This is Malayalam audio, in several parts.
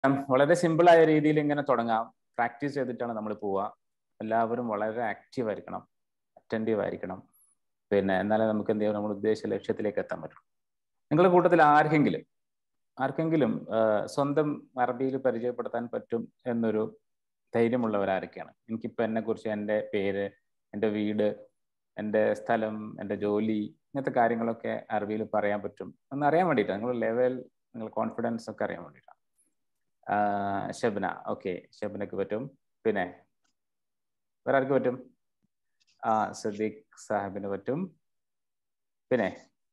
വളരെ സിമ്പിളായ രീതിയിൽ ഇങ്ങനെ തുടങ്ങാം പ്രാക്ടീസ് ചെയ്തിട്ടാണ് നമ്മൾ പോവുക എല്ലാവരും വളരെ ആക്റ്റീവ് ആയിരിക്കണം അറ്റൻറ്റീവ് ആയിരിക്കണം പിന്നെ എന്നാലേ നമുക്ക് എന്ത് ചെയ്യാം നമ്മൾ ഉദ്ദേശിച്ച ലക്ഷ്യത്തിലേക്ക് എത്താൻ പറ്റും നിങ്ങളുടെ കൂട്ടത്തിൽ ആർക്കെങ്കിലും ആർക്കെങ്കിലും സ്വന്തം അറബിയിൽ പരിചയപ്പെടുത്താൻ പറ്റും എന്നൊരു ധൈര്യമുള്ളവരാരൊക്കെയാണ് എനിക്കിപ്പോൾ എന്നെ കുറിച്ച് എൻ്റെ പേര് എൻ്റെ വീട് എൻ്റെ സ്ഥലം എൻ്റെ ജോലി ഇങ്ങനത്തെ കാര്യങ്ങളൊക്കെ അറബിയിൽ പറയാൻ പറ്റും എന്ന് അറിയാൻ വേണ്ടിയിട്ടാണ് നിങ്ങൾ ലെവൽ നിങ്ങൾ കോൺഫിഡൻസ് ഒക്കെ അറിയാൻ വേണ്ടിയിട്ടാണ് ഷബ്ന ഓക്കെ ഷബ്നക്ക് പറ്റും പിന്നെ വേറെ ആർക്ക് പറ്റും ആ സദീഖ് സാഹിബിന് പറ്റും പിന്നെ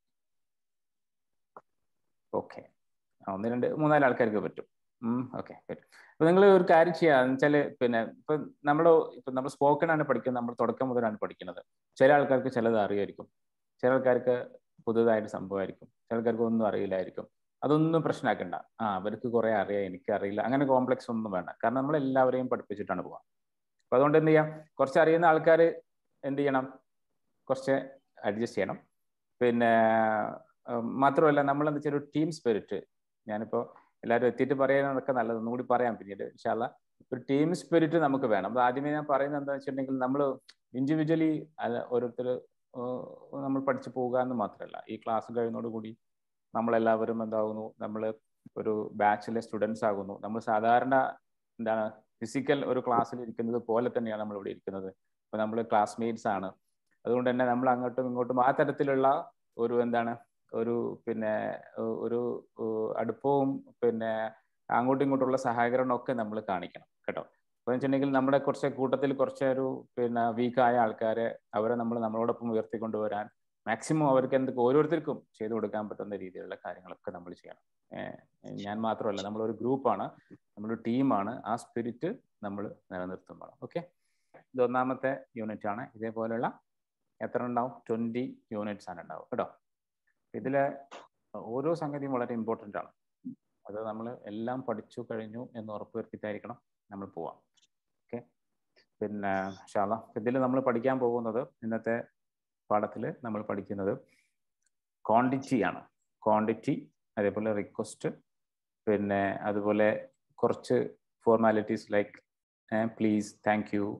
ഓക്കെ ഒന്ന് രണ്ട് മൂന്നാല് ആൾക്കാർക്ക് പറ്റും ഓക്കെ പറ്റും അപ്പൊ നിങ്ങൾ ഒരു കാര്യം ചെയ്യുക എന്ന് വെച്ചാല് പിന്നെ ഇപ്പൊ നമ്മൾ ഇപ്പൊ നമ്മൾ സ്പോക്കൺ ആണ് പഠിക്കുന്നത് നമ്മൾ തുടക്കം മുതലാണ് പഠിക്കുന്നത് ചില ആൾക്കാർക്ക് ചിലത് അറിയായിരിക്കും ചില ആൾക്കാർക്ക് പുതുതായിട്ട് സംഭവമായിരിക്കും ചില ആൾക്കാർക്ക് ഒന്നും അറിയില്ലായിരിക്കും അതൊന്നും പ്രശ്നമാക്കണ്ട ആ അവർക്ക് കുറെ അറിയാം എനിക്ക് അറിയില്ല അങ്ങനെ കോംപ്ലക്സ് ഒന്നും വേണ്ട കാരണം നമ്മൾ എല്ലാവരെയും പഠിപ്പിച്ചിട്ടാണ് പോവാ അപ്പൊ അതുകൊണ്ട് എന്ത് ചെയ്യാം കുറച്ച് അറിയുന്ന ആൾക്കാർ എന്ത് ചെയ്യണം കുറച്ച് അഡ്ജസ്റ്റ് ചെയ്യണം പിന്നെ മാത്രമല്ല നമ്മൾ എന്താ വെച്ചാൽ ഒരു ടീം സ്പിരിറ്റ് ഞാനിപ്പോൾ എല്ലാവരും എത്തിയിട്ട് പറയാനൊക്കെ നല്ലത് ഒന്നുകൂടി പറയാം പിന്നീട് ഇൻഷാല്ല ഒരു ടീം സ്പിരിറ്റ് നമുക്ക് വേണം അത് ആദ്യമേ ഞാൻ പറയുന്നത് എന്താ വെച്ചിട്ടുണ്ടെങ്കിൽ നമ്മൾ ഇൻഡിവിജ്വലി ഓരോരുത്തർ നമ്മൾ പഠിച്ചു പോകുക എന്ന് മാത്രമല്ല ഈ ക്ലാസ് കഴിയുന്നതോടുകൂടി നമ്മളെല്ലാവരും എന്താകുന്നു നമ്മൾ ഒരു ബാച്ചിലെ സ്റ്റുഡൻസ് ആകുന്നു നമ്മൾ സാധാരണ എന്താണ് ഫിസിക്കൽ ഒരു ക്ലാസ്സിൽ ഇരിക്കുന്നത് പോലെ തന്നെയാണ് നമ്മൾ ഇവിടെ ഇരിക്കുന്നത് ഇപ്പൊ നമ്മൾ ക്ലാസ്മേറ്റ്സ് ആണ് അതുകൊണ്ട് തന്നെ നമ്മൾ അങ്ങോട്ടും ഇങ്ങോട്ടും ആ തരത്തിലുള്ള ഒരു എന്താണ് ഒരു പിന്നെ ഒരു അടുപ്പവും പിന്നെ അങ്ങോട്ടും ഇങ്ങോട്ടുള്ള സഹകരണം ഒക്കെ നമ്മൾ കാണിക്കണം കേട്ടോ അപ്പൊ വെച്ചിട്ടുണ്ടെങ്കിൽ നമ്മുടെ കുറച്ച് കൂട്ടത്തിൽ കുറച്ച് ഒരു പിന്നെ വീക്കായ ആൾക്കാരെ അവരെ നമ്മൾ നമ്മളോടൊപ്പം ഉയർത്തിക്കൊണ്ടുവരാൻ മാക്സിമം അവർക്ക് എന്തൊക്കെ ഓരോരുത്തർക്കും ചെയ്തു കൊടുക്കാൻ പറ്റുന്ന രീതിയിലുള്ള കാര്യങ്ങളൊക്കെ നമ്മൾ ചെയ്യണം ഞാൻ മാത്രമല്ല നമ്മളൊരു ഗ്രൂപ്പാണ് നമ്മളൊരു ടീമാണ് ആ സ്പിരിറ്റ് നമ്മൾ നിലനിർത്തും വേണം ഓക്കെ ഇത് ഒന്നാമത്തെ യൂണിറ്റ് ആണ് ഇതേപോലെയുള്ള എത്ര ഉണ്ടാവും ട്വന്റി യൂണിറ്റ്സ് ആണ് ഉണ്ടാവും കേട്ടോ ഇതിലെ ഓരോ സംഗതിയും വളരെ ഇമ്പോർട്ടൻ്റ് ആണ് അത് നമ്മൾ എല്ലാം പഠിച്ചു കഴിഞ്ഞു എന്ന് ഉറപ്പുവരുത്തിയിട്ടായിരിക്കണം നമ്മൾ പോവാം ഓക്കെ പിന്നെ ഷാല ഇതിൽ നമ്മൾ പഠിക്കാൻ പോകുന്നത് ഇന്നത്തെ പാഠത്തിൽ നമ്മൾ പഠിക്കുന്നത് ക്വാണ്ടിറ്റി ആണ് ക്വാണ്ടിറ്റി അതേപോലെ റിക്വസ്റ്റ് പിന്നെ അതുപോലെ കുറച്ച് formalities like please thank you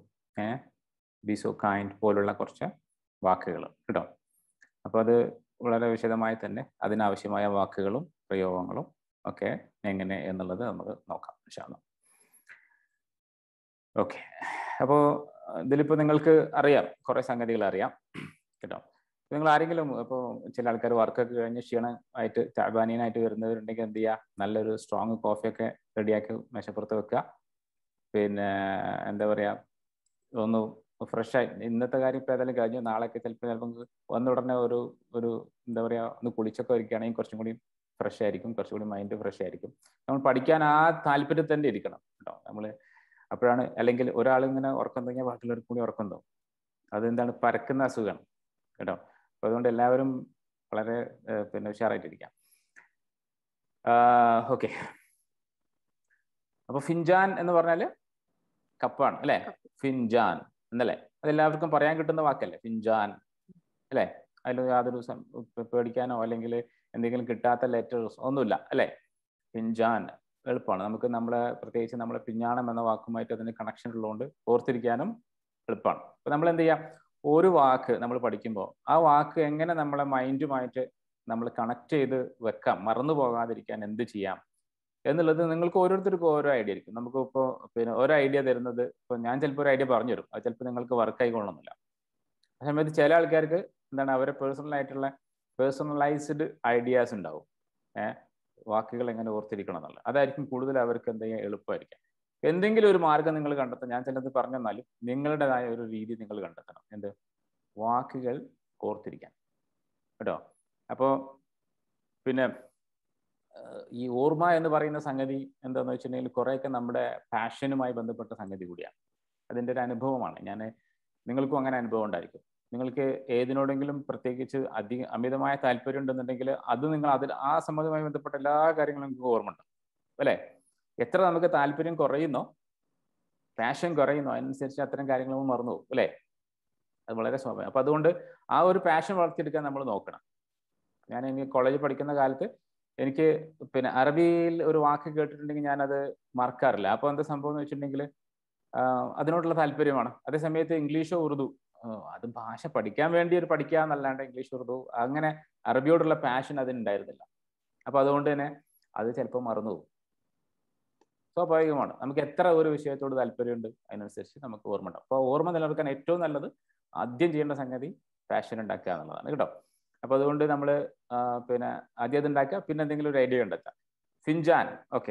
be so kind പോലുള്ള കുറച്ച് വാക്കുകൾ കേട്ടോ അപ്പോൾ അത് വളരെ വിശദമായി തന്നെ അതിനാവശ്യമായ വാക്കുകളും പ്രയോഗങ്ങളും ഒക്കെ എങ്ങനെ എന്നുള്ളത് നമുക്ക് നോക്കാം വിശാല ഓക്കെ അപ്പോൾ ഇതിലിപ്പോൾ നിങ്ങൾക്ക് അറിയാം കുറേ സംഗതികൾ അറിയാം കേട്ടോ നിങ്ങൾ ആരെങ്കിലും ഇപ്പോൾ ചില ആൾക്കാർ വർക്കൊക്കെ കഴിഞ്ഞ് ക്ഷീണമായിട്ട് താബാനിയനായിട്ട് വരുന്നവരുണ്ടെങ്കിൽ എന്ത് ചെയ്യുക നല്ലൊരു സ്ട്രോങ് കോഫിയൊക്കെ റെഡിയാക്കി മേശപ്പുറത്ത് വെക്കുക പിന്നെ എന്താ പറയുക ഒന്ന് ഫ്രഷ് ആയി ഇന്നത്തെ കാര്യം ഇപ്പോൾ ഏതായാലും കഴിഞ്ഞു നാളെയൊക്കെ ചിലപ്പോൾ ചിലപ്പോൾ വന്ന ഉടനെ ഒരു ഒരു എന്താ പറയുക ഒന്ന് കുളിച്ചൊക്കെ വരികയാണെങ്കിൽ കുറച്ചും കൂടി ഫ്രഷ് ആയിരിക്കും കുറച്ചും കൂടി മൈൻഡ് ഫ്രഷ് ആയിരിക്കും നമ്മൾ പഠിക്കാൻ ആ താല്പര്യത്തിൽ തന്നെ ഇരിക്കണം കേട്ടോ നമ്മൾ അപ്പോഴാണ് അല്ലെങ്കിൽ ഒരാൾ ഇങ്ങനെ ഉറക്കം തുടങ്ങിയ ബാക്കിയുള്ളവർക്ക് കൂടി ഉറക്കം തോന്നും അതെന്താണ് പരക്കുന്ന അസുഖമാണ് കേട്ടോ അപ്പൊ അതുകൊണ്ട് എല്ലാവരും വളരെ പിന്നെ ഉഷാറായിട്ടിരിക്കാം ഓക്കെ അപ്പൊ ഫിൻജാൻ എന്ന് പറഞ്ഞാല് കപ്പാണ് അല്ലെ ഫിൻജാൻ എന്നല്ലേ അതെല്ലാവർക്കും പറയാൻ കിട്ടുന്ന വാക്കല്ലേ ഫിൻജാൻ അല്ലേ അതിൽ യാതൊരു പേടിക്കാനോ അല്ലെങ്കിൽ എന്തെങ്കിലും കിട്ടാത്ത ലെറ്റേഴ്സ് ഒന്നുമില്ല അല്ലേ ഫിൻജാൻ എളുപ്പമാണ് നമുക്ക് നമ്മളെ പ്രത്യേകിച്ച് നമ്മളെ പിഞ്ഞാണം എന്ന വാക്കുമായിട്ട് അതിന് കണക്ഷൻ ഉള്ളതുകൊണ്ട് ഓർത്തിരിക്കാനും എളുപ്പമാണ് അപ്പൊ നമ്മൾ എന്ത് ചെയ്യാം ഒരു വാക്ക് നമ്മൾ പഠിക്കുമ്പോൾ ആ വാക്ക് എങ്ങനെ നമ്മളെ മൈൻഡുമായിട്ട് നമ്മൾ കണക്ട് ചെയ്ത് വെക്കാം മറന്നു പോകാതിരിക്കാൻ എന്ത് ചെയ്യാം എന്നുള്ളത് നിങ്ങൾക്ക് ഓരോരുത്തർക്കും ഓരോ ഐഡിയ ആയിരിക്കും നമുക്ക് ഇപ്പോൾ പിന്നെ ഒരു ഐഡിയ തരുന്നത് ഇപ്പോൾ ഞാൻ ചിലപ്പോൾ ഒരു ഐഡിയ പറഞ്ഞു തരും അത് ചിലപ്പോൾ നിങ്ങൾക്ക് വർക്ക് ആയിക്കൊള്ളണമെന്നില്ല ആ സമയത്ത് ചില ആൾക്കാർക്ക് എന്താണ് അവരെ പേഴ്സണൽ ആയിട്ടുള്ള പേഴ്സണലൈസ്ഡ് ഐഡിയാസ് ഉണ്ടാവും ഏഹ് വാക്കുകൾ എങ്ങനെ ഓർത്തിരിക്കണം എന്നുള്ളത് അതായിരിക്കും കൂടുതൽ അവർക്ക് എന്തെങ്കിലും എളുപ്പമായിരിക്കാം എന്തെങ്കിലും ഒരു മാർഗം നിങ്ങൾ കണ്ടെത്താം ഞാൻ ചിലത് പറഞ്ഞെന്നാലും നിങ്ങളുടേതായ ഒരു രീതി നിങ്ങൾ കണ്ടെത്തണം എന്ത് വാക്കുകൾ ഓർത്തിരിക്കാൻ കേട്ടോ അപ്പോൾ പിന്നെ ഈ ഓർമ്മ എന്ന് പറയുന്ന സംഗതി എന്താണെന്ന് വെച്ചിട്ടുണ്ടെങ്കിൽ കുറേയൊക്കെ നമ്മുടെ പാഷനുമായി ബന്ധപ്പെട്ട സംഗതി കൂടിയാണ് അതിൻ്റെ ഒരു അനുഭവമാണ് ഞാൻ നിങ്ങൾക്കും അങ്ങനെ അനുഭവം ഉണ്ടായിരിക്കും നിങ്ങൾക്ക് ഏതിനോടെങ്കിലും പ്രത്യേകിച്ച് അധിക അമിതമായ താല്പര്യം ഉണ്ടെന്നുണ്ടെങ്കിൽ അത് നിങ്ങൾ അതിൽ ആ സംബന്ധമായി ബന്ധപ്പെട്ട എല്ലാ കാര്യങ്ങളും നിങ്ങൾക്ക് ഓർമ്മ ഉണ്ട് അല്ലേ എത്ര നമുക്ക് താല്പര്യം കുറയുന്നോ പാഷൻ കുറയുന്നോ അതിനനുസരിച്ച് അത്തരം കാര്യങ്ങൾ നമ്മൾ മറന്നു പോകും അല്ലേ അത് വളരെ സ്വാഭാവികം അപ്പൊ അതുകൊണ്ട് ആ ഒരു പാഷൻ വളർത്തിയെടുക്കാൻ നമ്മൾ നോക്കണം ഞാൻ എനിക്ക് കോളേജിൽ പഠിക്കുന്ന കാലത്ത് എനിക്ക് പിന്നെ അറബിയിൽ ഒരു വാക്ക് കേട്ടിട്ടുണ്ടെങ്കിൽ ഞാനത് മറക്കാറില്ല അപ്പോൾ എന്താ സംഭവം എന്ന് വെച്ചിട്ടുണ്ടെങ്കിൽ അതിനോടുള്ള താല്പര്യമാണ് അതേ സമയത്ത് ഇംഗ്ലീഷോ ഉറുദു അത് ഭാഷ പഠിക്കാൻ വേണ്ടി ഒരു പഠിക്കുക എന്നല്ലാണ്ട് ഇംഗ്ലീഷ് ഉറുദു അങ്ങനെ അറബിയോടുള്ള പാഷൻ അതിനുണ്ടായിരുന്നില്ല അപ്പോൾ അതുകൊണ്ട് തന്നെ അത് ചിലപ്പോൾ മറന്നു പോകും സ്വാഭാവികമാണ് നമുക്ക് എത്ര ഒരു വിഷയത്തോട് താല്പര്യമുണ്ട് അതിനനുസരിച്ച് നമുക്ക് ഓർമ്മ ഉണ്ടാവും അപ്പോൾ ഓർമ്മ നിലനിർത്താൻ ഏറ്റവും നല്ലത് ആദ്യം ചെയ്യേണ്ട സംഗതി പാഷൻ ഉണ്ടാക്കുക എന്നുള്ളതാണ് കേട്ടോ അപ്പോൾ അതുകൊണ്ട് നമ്മൾ പിന്നെ ആദ്യം അത് ഉണ്ടാക്കുക പിന്നെ എന്തെങ്കിലും ഒരു ഐഡിയ കണ്ടെത്തുക ഫിൻജാൻ ഓക്കെ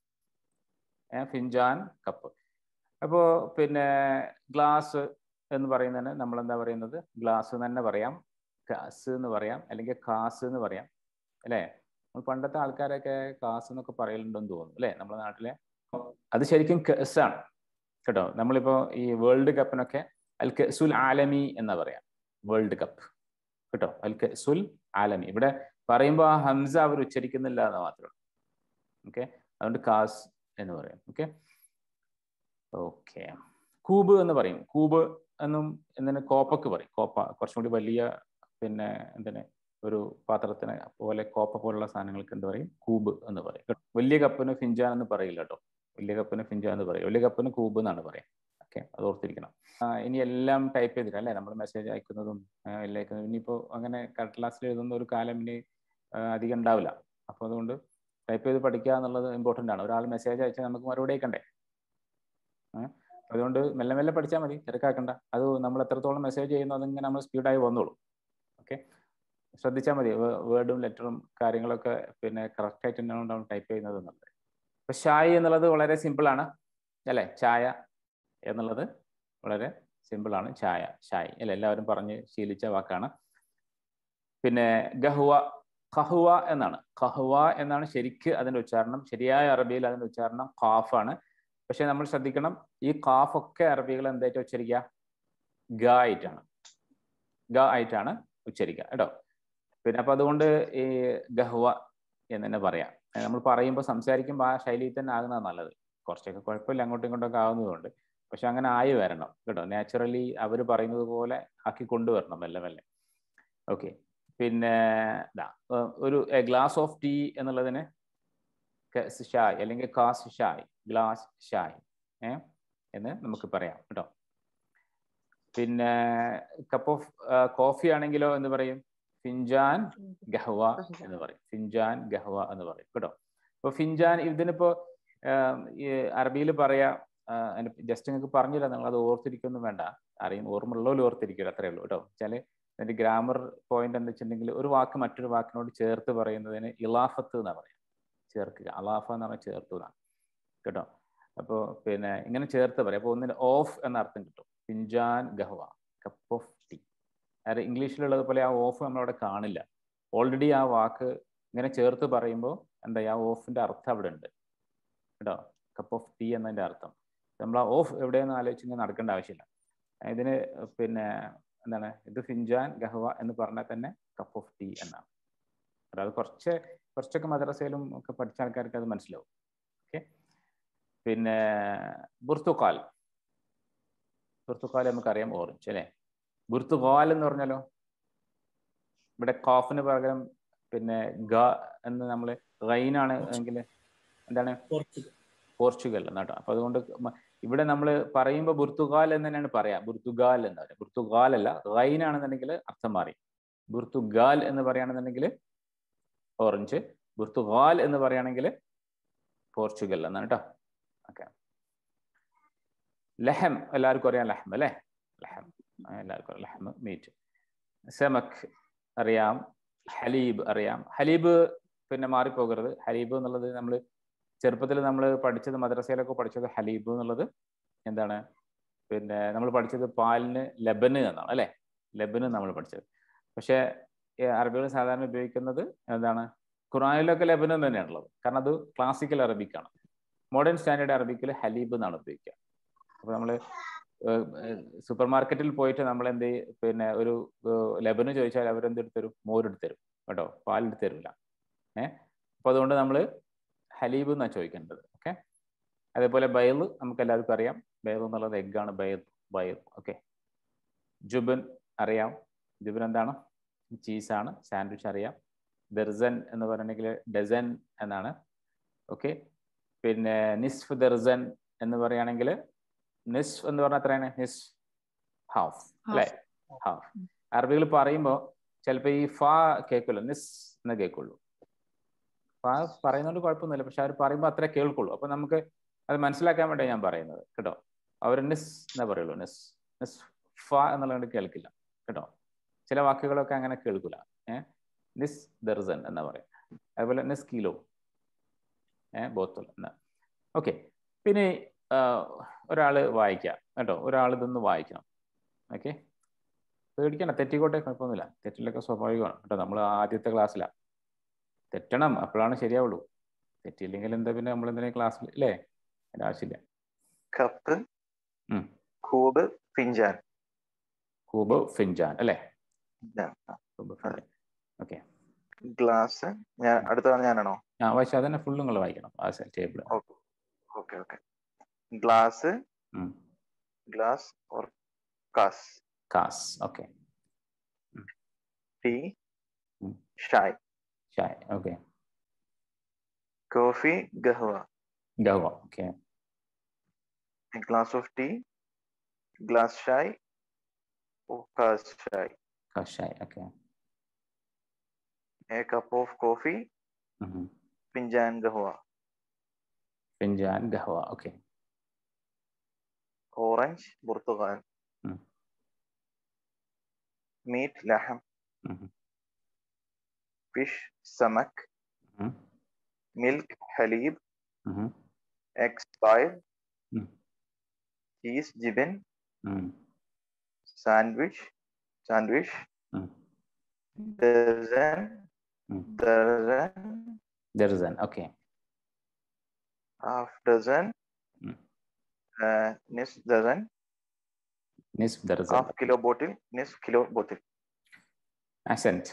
ഫിൻജാൻ കപ്പ് അപ്പോൾ പിന്നെ ഗ്ലാസ് എന്ന് പറയുന്നതിന് നമ്മൾ എന്താ പറയുന്നത് ഗ്ലാസ് തന്നെ പറയാം കാസ് എന്ന് പറയാം അല്ലെങ്കിൽ കാസ് എന്ന് പറയാം അല്ലേ നമ്മൾ പണ്ടത്തെ ആൾക്കാരൊക്കെ കാസ് എന്നൊക്കെ പറയലുണ്ടെന്ന് തോന്നുന്നു അല്ലേ നമ്മുടെ നാട്ടിലെ അത് ശരിക്കും കസ് ആണ് കേട്ടോ നമ്മളിപ്പോ ഈ വേൾഡ് കപ്പിനൊക്കെ അൽ കസുൽ ആലമി എന്നാ പറയാം വേൾഡ് കപ്പ് കേട്ടോ അൽ കസുൽ ആലമി ഇവിടെ പറയുമ്പോൾ ആ ഹംസ അവർ ഉച്ചരിക്കുന്നില്ല എന്ന് മാത്രമേ ഓക്കെ അതുകൊണ്ട് കാസ് എന്ന് പറയും ഓക്കെ ഓക്കെ കൂബ് എന്ന് പറയും കൂബ് എന്നും എന്തിന് കോപ്പക്ക് പറയും കോപ്പ കുറച്ചും കൂടി വലിയ പിന്നെ എന്തിന് ഒരു പാത്രത്തിന് പോലെ കോപ്പ പോലുള്ള സാധനങ്ങൾക്ക് എന്ത് പറയും കൂബ് എന്ന് പറയും വലിയ കപ്പിന് ഫിഞ്ചാൻ എന്ന് പറയില്ല കേട്ടോ വലിയ കപ്പിന് ഫിഞ്ചാൻ എന്ന് പറയും വലിയ കപ്പിന് കൂബ് എന്നാണ് പറയാം ഓക്കെ അത് ഓർത്തിരിക്കണം ഇനി എല്ലാം ടൈപ്പ് ചെയ്തിട്ട് അല്ലേ നമ്മൾ മെസ്സേജ് അയക്കുന്നതും എല്ലാം അയക്കുന്നതും ഇനിയിപ്പോൾ അങ്ങനെ കടലാസിൽ എഴുതുന്ന ഒരു കാലം ഇനി അധികം ഉണ്ടാവില്ല അപ്പോൾ അതുകൊണ്ട് ടൈപ്പ് ചെയ്ത് പഠിക്കുക എന്നുള്ളത് ഇമ്പോർട്ടൻ്റ് ആണ് ഒരാൾ മെസ്സേജ് അയച്ചാൽ നമുക്ക് മറുപടി അയക്കണ്ടേ അതുകൊണ്ട് മെല്ലെ മെല്ലെ പഠിച്ചാൽ മതി തിരക്കാക്കണ്ട അത് നമ്മൾ എത്രത്തോളം മെസ്സേജ് ചെയ്യുന്നു അതിങ്ങനെ നമ്മൾ സ്പീഡായി വന്നോളൂ ഓക്കെ ശ്രദ്ധിച്ചാൽ മതി വേർഡും ലെറ്ററും കാര്യങ്ങളൊക്കെ പിന്നെ കറക്റ്റ് ആയിട്ട് തന്നെയാണ് നമ്മൾ ടൈപ്പ് ചെയ്യുന്നത് എന്നുള്ളത് ഇപ്പൊ ഷായ് എന്നുള്ളത് വളരെ സിമ്പിൾ ആണ് അല്ലേ ചായ എന്നുള്ളത് വളരെ സിമ്പിൾ ആണ് ചായ ഷായ് അല്ലെ എല്ലാവരും പറഞ്ഞ് ശീലിച്ച വാക്കാണ് പിന്നെ ഗഹുവ ഖഹുവ എന്നാണ് ഖഹുവ എന്നാണ് ശരിക്ക് അതിന്റെ ഉച്ചാരണം ശരിയായ അറബിയിൽ അതിന്റെ ഉച്ചാരണം ഖാഫാണ് പക്ഷെ നമ്മൾ ശ്രദ്ധിക്കണം ഈ ഖാഫ് ഒക്കെ അറബികൾ എന്തായിട്ട് ഉച്ചരിക്കുക ഗ ആയിട്ടാണ് ഗ ആയിട്ടാണ് ഉച്ചരിക്കുക കേട്ടോ പിന്നെ അപ്പൊ അതുകൊണ്ട് ഈ ഗഹ്വ എന്ന് തന്നെ പറയാം നമ്മൾ പറയുമ്പോൾ സംസാരിക്കുമ്പോൾ ആ ശൈലിയിൽ തന്നെ ആകുന്നതാണ് നല്ലത് കുറച്ചൊക്കെ കുഴപ്പമില്ല അങ്ങോട്ടും ഇങ്ങോട്ടൊക്കെ ആകുന്നതുകൊണ്ട് പക്ഷെ അങ്ങനെ ആയി വരണം കേട്ടോ നാച്ചുറലി അവർ പറയുന്നത് പോലെ ആക്കി കൊണ്ടുവരണം മെല്ലെ മെല്ലെ ഓക്കെ പിന്നെ ഒരു ഗ്ലാസ് ഓഫ് ടീ എന്നുള്ളതിന് ഷായ് അല്ലെങ്കിൽ കാസ് ഷായ് ഗ്ലാസ് ഷായ് ഏ എന്ന് നമുക്ക് പറയാം കേട്ടോ പിന്നെ കപ്പ് ഓഫ് കോഫി ആണെങ്കിലോ എന്ന് പറയും ഫിൻജാൻ ഗഹ്വ എന്ന് പറയും ഫിൻജാൻ ഗഹ്വ എന്ന് പറയും കേട്ടോ അപ്പൊ ഫിൻജാൻ ഇതിനിപ്പോ ഈ അറബിയിൽ പറയാ ജസ്റ്റ് നിങ്ങൾക്ക് പറഞ്ഞില്ല നിങ്ങൾ അത് ഓർത്തിരിക്കൊന്നും വേണ്ട അറിയും ഓർമ്മയുള്ളവരും ഓർത്തിരിക്കില്ല അത്രേ ഉള്ളൂ കേട്ടോ വെച്ചാല് അതിന്റെ ഗ്രാമർ പോയിന്റ് എന്താ വെച്ചിട്ടുണ്ടെങ്കിൽ ഒരു വാക്ക് മറ്റൊരു വാക്കിനോട് ചേർത്ത് പറയുന്നതിന് ഇലാഫത്ത് എന്നാ പറയാം ചേർക്കുക അലാഫ എന്ന് പറഞ്ഞാൽ ചേർത്തു എന്നാണ് കേട്ടോ അപ്പോൾ പിന്നെ ഇങ്ങനെ ചേർത്ത് പറയാം അപ്പോൾ ഒന്നിന് ഓഫ് എന്ന അർത്ഥം കിട്ടും ഫിൻജാൻ ഗഹ്വ കപ്പ് ഓഫ് ടീ അതായത് ഇംഗ്ലീഷിലുള്ളത് പോലെ ആ ഓഫ് നമ്മളവിടെ കാണില്ല ഓൾറെഡി ആ വാക്ക് ഇങ്ങനെ ചേർത്ത് പറയുമ്പോൾ എന്താ ആ ഓഫിന്റെ അർത്ഥം അവിടെ ഉണ്ട് കേട്ടോ കപ്പ് ഓഫ് ടീ എന്നതിന്റെ അർത്ഥം നമ്മൾ ആ ഓഫ് എവിടെയെന്ന് ആലോചിച്ച് ഇങ്ങനെ നടക്കേണ്ട ആവശ്യമില്ല ഇതിന് പിന്നെ എന്താണ് ഇത് ഫിൻജാൻ ഗഹ്വ എന്ന് പറഞ്ഞാൽ തന്നെ കപ്പ് ഓഫ് ടീ എന്നാണ് അതായത് കുറച്ച് കുറച്ചൊക്കെ മദ്രസയിലും ഒക്കെ പഠിച്ച ആൾക്കാർക്ക് അത് മനസ്സിലാവും ഓക്കെ പിന്നെ ബുർത്തുക്കാൽ ബുർത്തുക്കാൽ നമുക്കറിയാം ഓറഞ്ച് അല്ലേ ബുർത്തുകാൽ എന്ന് പറഞ്ഞാലോ ഇവിടെ കോഫിന് പകരം പിന്നെ ഗ എന്ന് നമ്മൾ ഗൈനാണ് എങ്കിൽ എന്താണ് പോർച്ചുഗൽ എന്നാട്ടോ അപ്പൊ അതുകൊണ്ട് ഇവിടെ നമ്മൾ പറയുമ്പോൾ ബുർത്തുഗാൽ എന്ന് തന്നെയാണ് പറയാം ബുർത്തുഗാൽ എന്ന് പറയാം ബുർത്തുഗാൽ അല്ല ഗൈനാണെന്നുണ്ടെങ്കിൽ അർത്ഥം മാറി ബുർത്തുഗാൽ എന്ന് പറയുകയാണെന്നുണ്ടെങ്കിൽ ഓറഞ്ച് ബുർത്തുഗാൽ എന്ന് പറയുകയാണെങ്കിൽ പോർച്ചുഗൽ എന്നാണ് കേട്ടോ ഓക്കെ ലഹം എല്ലാവർക്കും അറിയാം ലഹം അല്ലേ ലഹം എല്ലാവർക്കും ലഹം മീറ്റ് സെമക് അറിയാം ഹലീബ് അറിയാം ഹലീബ് പിന്നെ മാറിപ്പോകരുത് ഹലീബ് എന്നുള്ളത് നമ്മൾ ചെറുപ്പത്തിൽ നമ്മൾ പഠിച്ചത് മദ്രസയിലൊക്കെ പഠിച്ചത് ഹലീബ് എന്നുള്ളത് എന്താണ് പിന്നെ നമ്മൾ പഠിച്ചത് പാലിന് ലബന് എന്നാണ് അല്ലേ ലബന് നമ്മൾ പഠിച്ചത് പക്ഷേ അറബികൾ സാധാരണ ഉപയോഗിക്കുന്നത് എന്താണ് ഖുറാനിലൊക്കെ ലബനൻ തന്നെയാണുള്ളത് കാരണം അത് ക്ലാസിക്കൽ അറബിക്കാണ് മോഡേൺ സ്റ്റാൻഡേർഡ് അറബിക്കിൽ ഹലീബ് എന്നാണ് ഉപയോഗിക്കുക അപ്പൊ നമ്മൾ സൂപ്പർ മാർക്കറ്റിൽ പോയിട്ട് നമ്മൾ എന്ത് പിന്നെ ഒരു ലബന് ചോദിച്ചാൽ അവരെന്ത് എടുത്തരും മോരെടുത്ത് തരും കേട്ടോ പാലെടുത്ത് തരില്ല ഏഹ് അപ്പൊ അതുകൊണ്ട് നമ്മൾ ഹലീബ് എന്നാണ് ചോദിക്കേണ്ടത് ഓക്കെ അതേപോലെ ബയൽ നമുക്ക് എല്ലാവർക്കും അറിയാം ബയൽ എന്നുള്ളത് എഗ്ഗാണ് ബയൽ ബയൽ ഓക്കെ ജുബൻ അറിയാം ജുബൻ എന്താണ് ചീസാണ് സാൻഡ്വിച്ച് അറിയാം ദർസൻ എന്ന് പറയണമെങ്കിൽ ഡസൻ എന്നാണ് ഓക്കെ പിന്നെ നിസ്ഫ് ദർസൻ എന്ന് പറയുകയാണെങ്കിൽ നിസ് എന്ന് പറഞ്ഞാൽ എത്രയാണ് നിസ് ഹാഫ് അല്ലേ ഹാഫ് അറബികൾ പറയുമ്പോൾ ചിലപ്പോൾ ഈ ഫ കേൾക്കുള്ളൂ നിസ് എന്ന് കേൾക്കുള്ളൂ ഫ പറയുന്നതുകൊണ്ട് കുഴപ്പമൊന്നുമില്ല പക്ഷെ അവർ പറയുമ്പോൾ അത്രേ കേൾക്കുള്ളൂ അപ്പൊ നമുക്ക് അത് മനസ്സിലാക്കാൻ വേണ്ടി ഞാൻ പറയുന്നത് കേട്ടോ അവർ നിസ് എന്നേ പറയുള്ളൂ നിസ് നിസ് ഫ എന്നുള്ളത് കേൾക്കില്ല കേട്ടോ ചില വാക്കുകളൊക്കെ അങ്ങനെ കേൾക്കില്ല ഏഹ് നിസ് ദർസൻ എന്നാ പറയാം അതുപോലെ നിസ് കിലോ ഏഹ് ബോത്തുൽ എന്നാ ഓക്കെ പിന്നെ ഒരാൾ വായിക്കാം കേട്ടോ ഒരാൾ ഇതൊന്ന് വായിക്കണം ഓക്കെ പേടിക്കണ്ട തെറ്റിക്കോട്ടെ കുഴപ്പമൊന്നുമില്ല തെറ്റിലൊക്കെ സ്വാഭാവികമാണ് കേട്ടോ നമ്മൾ ആദ്യത്തെ ക്ലാസ്സിലാണ് തെറ്റണം അപ്പോഴാണ് ശരിയാവുള്ളൂ തെറ്റിയില്ലെങ്കിൽ എന്താ പിന്നെ നമ്മൾ എന്തിനാ ക്ലാസ്സിൽ അല്ലേ അതിന്റെ ആവശ്യമില്ല കപ്പ് കൂബ് ഫിഞ്ചാൻ കൂബ് ഫിൻജാൻ അല്ലേ ഫിഞ്ചാൻ. കൂബ് ഫിൻജാൻ ഓക്കെ ഗ്ലാസ് ഞാൻ അടുത്ത ഞാനാണോ ആ വായിച്ചാൽ അതന്നെ ഫുൾ നിങ്ങൾ വായിക്കണം ആ table okay okay glass glass or കാസ് കാസ് ഓക്കെ ടീ ഉം. ഷായ് ചായ ഓക്കെ കോഫി ഗഹ്വ ഗവ okay glass of tea glass chai or kaas chai കഷായ okay a cup of coffee finjan gahwa ഫിൻജാൻ ഗഹവ okay orange burtuqal Mm. meat lahm Mhm. fish samak milk halib eggs boiled Mm. cheese jibin sandwich sandwich Mm. dozen Mm. dozen ദർസൻ okay half dozen Mm. uh, nis dozen നിസ് ദർസൻ half kilo bottle nis kilo bottle അസെന്റ്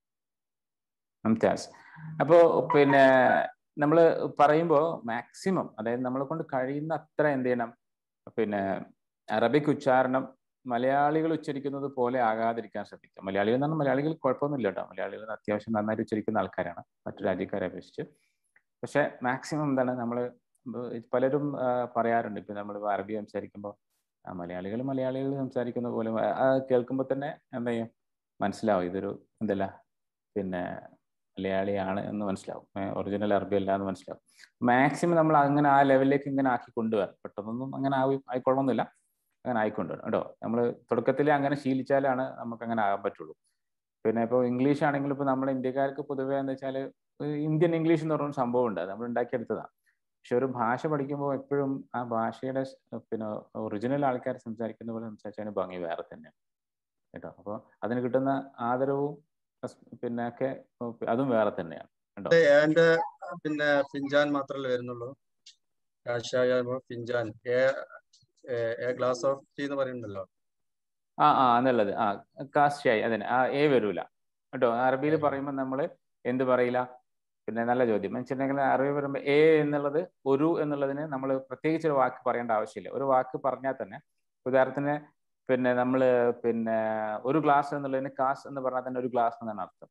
മുംതാസ് അപ്പോൾ പിന്നെ നമ്മൾ പറയുമ്പോൾ മാക്സിമം അതായത് നമ്മളെ കൊണ്ട് കഴിയുന്ന അത്ര എന്ത് ചെയ്യണം പിന്നെ അറബിക് ഉച്ചാരണം മലയാളികൾ ഉച്ചരിക്കുന്നത് പോലെ ആകാതിരിക്കാൻ ശ്രദ്ധിക്കുക മലയാളികൾ എന്ന് പറഞ്ഞാൽ മലയാളികൾ കുഴപ്പമൊന്നുമില്ല കേട്ടോ മലയാളികൾ അത്യാവശ്യം നന്നായിട്ട് ഉച്ചരിക്കുന്ന ആൾക്കാരാണ് മറ്റു രാജ്യക്കാരെ അപേക്ഷിച്ച് പക്ഷെ മാക്സിമം എന്താണ് നമ്മൾ പലരും ആ, പറയാറുണ്ട് ഇപ്പൊ നമ്മൾ അറബി സംസാരിക്കുമ്പോൾ മലയാളികൾ മലയാളികൾ സംസാരിക്കുന്ന പോലെ ആ, കേൾക്കുമ്പോൾ തന്നെ എന്താ ചെയ്യും മനസ്സിലാവും ഇതൊരു എന്തല്ല പിന്നെ മലയാളിയാണ് എന്ന് മനസ്സിലാവും ഒറിജിനൽ അറബി അല്ല എന്ന് മനസ്സിലാവും മാക്സിമം നമ്മൾ അങ്ങനെ ആ ലെവലിലേക്ക് ഇങ്ങനെ ആക്കി കൊണ്ടുവരാം പെട്ടെന്നൊന്നും അങ്ങനെ ആയി ആയിക്കൊള്ളണമെന്നില്ല അങ്ങനെ ആയിക്കൊണ്ടുവരണം കേട്ടോ നമ്മൾ തുടക്കത്തിൽ അങ്ങനെ ശീലിച്ചാലാണ് നമുക്ക് അങ്ങനെ ആകാൻ പറ്റുള്ളൂ പിന്നെ ഇപ്പോൾ ഇംഗ്ലീഷ് ആണെങ്കിലും ഇപ്പോൾ നമ്മുടെ ഇന്ത്യക്കാർക്ക് പൊതുവേ എന്ന് വെച്ചാൽ ഇന്ത്യൻ ഇംഗ്ലീഷ് എന്ന് പറഞ്ഞ സംഭവം ഉണ്ട് അത് നമ്മൾ ഉണ്ടാക്കിയെടുത്തതാണ് പക്ഷെ ഒരു ഭാഷ പഠിക്കുമ്പോൾ എപ്പോഴും ആ ഭാഷയുടെ സ് പിന്നെ ഒറിജിനൽ ആൾക്കാർ സംസാരിക്കുന്ന പോലെ സംസാരിച്ചതിന് ഭംഗി വേറെ തന്നെയാണ് കേട്ടോ അപ്പോൾ അതിന് കിട്ടുന്ന ആദരവും റെസ്- പിന്നെ ഒക്കെ അതും വേറെ തന്നെയാണ് കേട്ടോ എന്റെ പിന്നെ ഫിഞ്ചാൻ മാത്രമല്ലേ വരുന്നുള്ളൂ കാഷായ ഫിഞ്ചാൻ a a glass of tea എന്ന് പറയുന്നുണ്ടല്ലോ ആ ആ എന്നുള്ളത് ആ കാസ്റ്റായി അതന്നെ ആ എ വരൂല കേട്ടോ അറബിയിൽ ഉം. പറയുമ്പോൾ നമ്മൾ എന്ത് പറയില്ല പിന്നെ നല്ല ചോദ്യം എന്ന് വെച്ചിട്ടുണ്ടെങ്കിൽ അറബി പറയുമ്പോൾ എ എന്നുള്ളത് ഒരു എന്നുള്ളതിന് നമ്മൾ പ്രത്യേകിച്ച് ഒരു വാക്ക് പറയേണ്ട ആവശ്യമില്ല ഒരു വാക്ക് പറഞ്ഞാൽ തന്നെ ഉദാഹരണത്തിന് പിന്നെ നമ്മൾ പിന്നെ ഒരു ഗ്ലാസ് എന്നുള്ളതിന് കാസ് എന്ന് പറഞ്ഞാൽ തന്നെ ഒരു ഗ്ലാസ് എന്നാണ് അർത്ഥം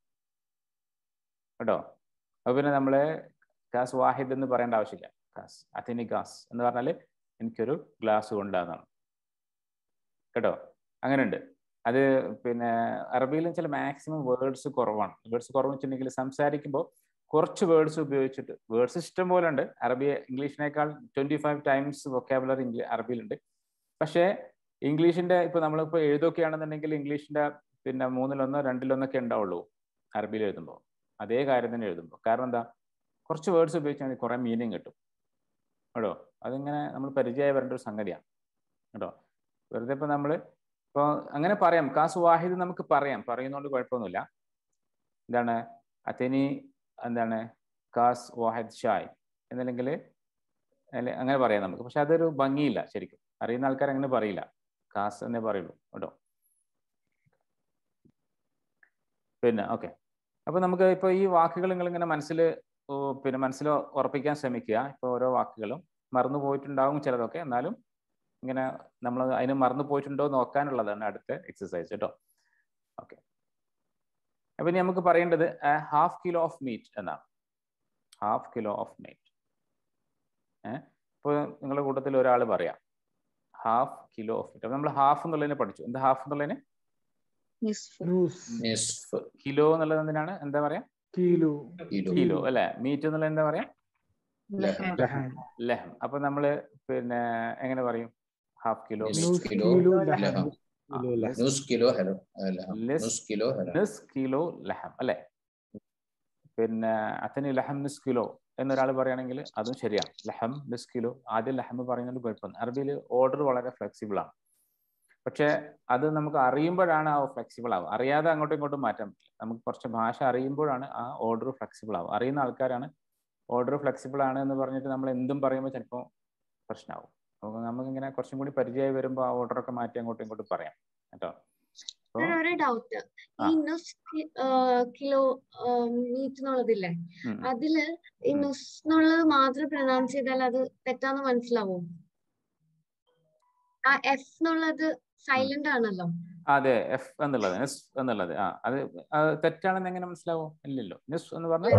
കേട്ടോ അപ്പൊ പിന്നെ നമ്മൾ കാസ് വാഹിദ് എന്ന് പറയേണ്ട ആവശ്യമില്ല കാസ് അതിനി ഗ്ലാസ് എന്ന് പറഞ്ഞാൽ എനിക്കൊരു ഗ്ലാസ് കൊണ്ടാന്നാണ് കേട്ടോ അങ്ങനെയുണ്ട് അത് പിന്നെ അറബിയിലും ചില മാക്സിമം വേർഡ്സ് കുറവാണ് വേർഡ്സ് കുറവ് വെച്ചിട്ടുണ്ടെങ്കിൽ സംസാരിക്കുമ്പോൾ കുറച്ച് വേർഡ്സ് ഉപയോഗിച്ചിട്ട് വേർഡ്സ് ഇഷ്ടം പോലെ ഉണ്ട് അറബി ഇംഗ്ലീഷിനേക്കാൾ ട്വന്റി ഫൈവ് ടൈംസ് വൊക്കാബുലറി അറബിയിലുണ്ട് പക്ഷേ ഇംഗ്ലീഷിന്റെ ഇപ്പൊ നമ്മളിപ്പോ എഴുതൊക്കെയാണെന്നുണ്ടെങ്കിൽ ഇംഗ്ലീഷിന്റെ പിന്നെ മൂന്നിലൊന്നോ രണ്ടിലൊന്നൊക്കെ ഉണ്ടാവുള്ളൂ അറബിയിൽ എഴുതുമ്പോൾ അതേ കാര്യം തന്നെ എഴുതുമ്പോൾ കാരണം എന്താ കുറച്ച് വേർഡ്സ് ഉപയോഗിച്ചാൽ മതി കുറെ മീനിങ് കിട്ടും കേട്ടോ അതിങ്ങനെ നമ്മൾ പരിചയമായി വരേണ്ട ഒരു സംഗതിയാണ് കേട്ടോ വെറുതെ ഇപ്പൊ നമ്മൾ ഇപ്പോൾ അങ്ങനെ പറയാം കാസ് വാഹിദ് നമുക്ക് പറയാം പറയുന്നതുകൊണ്ട് കുഴപ്പമൊന്നുമില്ല എന്താണ് അത്തനി എന്താണ് കാസ് വാഹിദ് ഷായ് എന്നല്ലെങ്കിൽ അല്ലെ അങ്ങനെ പറയാം നമുക്ക് പക്ഷെ അതൊരു ഭംഗിയില്ല ശരിക്കും അറിയുന്ന ആൾക്കാർ അങ്ങനെ പറയില്ല കാസ് എന്നേ പറയുള്ളൂ കേട്ടോ പിന്നെ ഓക്കെ അപ്പൊ നമുക്ക് ഇപ്പൊ ഈ വാക്കുകൾ നിങ്ങൾ ഇങ്ങനെ മനസ്സിൽ പിന്നെ മനസ്സിൽ ഉറപ്പിക്കാൻ ശ്രമിക്കുക ഇപ്പൊ ഓരോ വാക്കുകളും മറന്നു പോയിട്ടുണ്ടാവും ചിലതൊക്കെ എന്നാലും ഇങ്ങനെ നമ്മൾ അതിന് മറന്നു പോയിട്ടുണ്ടോ നോക്കാനുള്ളതാണ് അടുത്ത എക്സസൈസ് കേട്ടോ ഓക്കെ അപ്പൊ ഇനി നമുക്ക് പറയേണ്ടത് ഹാഫ് കിലോ ഓഫ് മീറ്റ് എന്നാണ് ഹാഫ് കിലോ ഓഫ് മീറ്റ് ഏഹ് ഇപ്പോൾ നിങ്ങളുടെ കൂട്ടത്തിൽ ഒരാൾ പറയാം ഹാഫ് കിലോ ഓഫ് മീറ്റ് അപ്പൊ നമ്മൾ ഹാഫ് എന്നുള്ളതിനെ പഠിച്ചു എന്താ ഹാഫ് എന്നുള്ളതിന് നിസ്ഫ് കിലോ എന്നുള്ളത് എന്തിനാണ് എന്താ പറയാ കിലോ കിലോ കിലോ അല്ലെ മീറ്റ് എന്നുള്ളത് എന്താ പറയാ ലഹം ലഹം അപ്പൊ നമ്മള് പിന്നെ എങ്ങനെ പറയും ഹാഫ് കിലോ നിസ് നൂസ് കിലോ കിലോ ലഹം ലഹം കിലോ ലഹം നുസ് കിലോ ഹലോ ലഹം ലിസ് നുസ് കിലോ ഹലോ നിസ് കിലോ ലഹം അല്ലെ പിന്നെ അത്തനി ലഹം നിസ് കിലോ എന്നൊരാൾ പറയുകയാണെങ്കിൽ അതും ശരിയാണ് ലഹം നിസ് കിലോ ആദ്യം ലഹം പറയുന്നത് കുഴപ്പമില്ല അറബിയിൽ ഓർഡർ വളരെ ഫ്ലെക്സിബിൾ ആണ് പക്ഷെ അത് നമുക്ക് അറിയുമ്പോഴാണ് ആ ഫ്ലെക്സിബിൾ ആവുക അറിയാതെ അങ്ങോട്ടും ഇങ്ങോട്ടും മാറ്റാൻ പറ്റില്ല നമുക്ക് കുറച്ച് ഭാഷ അറിയുമ്പോഴാണ് ആ ഓർഡർ ഫ്ലെക്സിബിൾ ആവുക അറിയുന്ന ആൾക്കാരാണ് ഓർഡർ ഫ്ലെക്സിബിൾ ആണ് എന്ന് പറഞ്ഞിട്ട് നമ്മൾ എന്തും പറയുമ്പോൾ ചിലപ്പോൾ പ്രശ്നമാവും അപ്പോൾ നമുക്കിങ്ങനെ കുറച്ചും കൂടി പരിചയമായി വരുമ്പോൾ ആ ഓർഡറൊക്കെ മാറ്റി അങ്ങോട്ടും ഇങ്ങോട്ടും പറയാം കേട്ടോ അപ്പോൾ ഞാൻ ഒരു ഡൗട്ട് ആ. ഈ നുസ് കിലോ മീറ്റ് എന്നുള്ളതില്ലേ ഉം. അതില് ഈ ഉം. നുസ് എന്നുള്ളത് മാത്രം പ്രൊനൗൺസ് ചെയ്താൽ അത് തെറ്റാന്ന് മനസ്സിലാവും ആ എഫ് എന്നുള്ളത് സൈലന്റ് ആണല്ലോ അതെ എഫ് എന്നുള്ളത് നെസ് എന്നുള്ളത് ആ അത് അത് തെറ്റാണെന്ന് എങ്ങനെ മനസ്സിലാവും ഇല്ലല്ലോ നെസ് എന്ന് പറഞ്ഞാൽ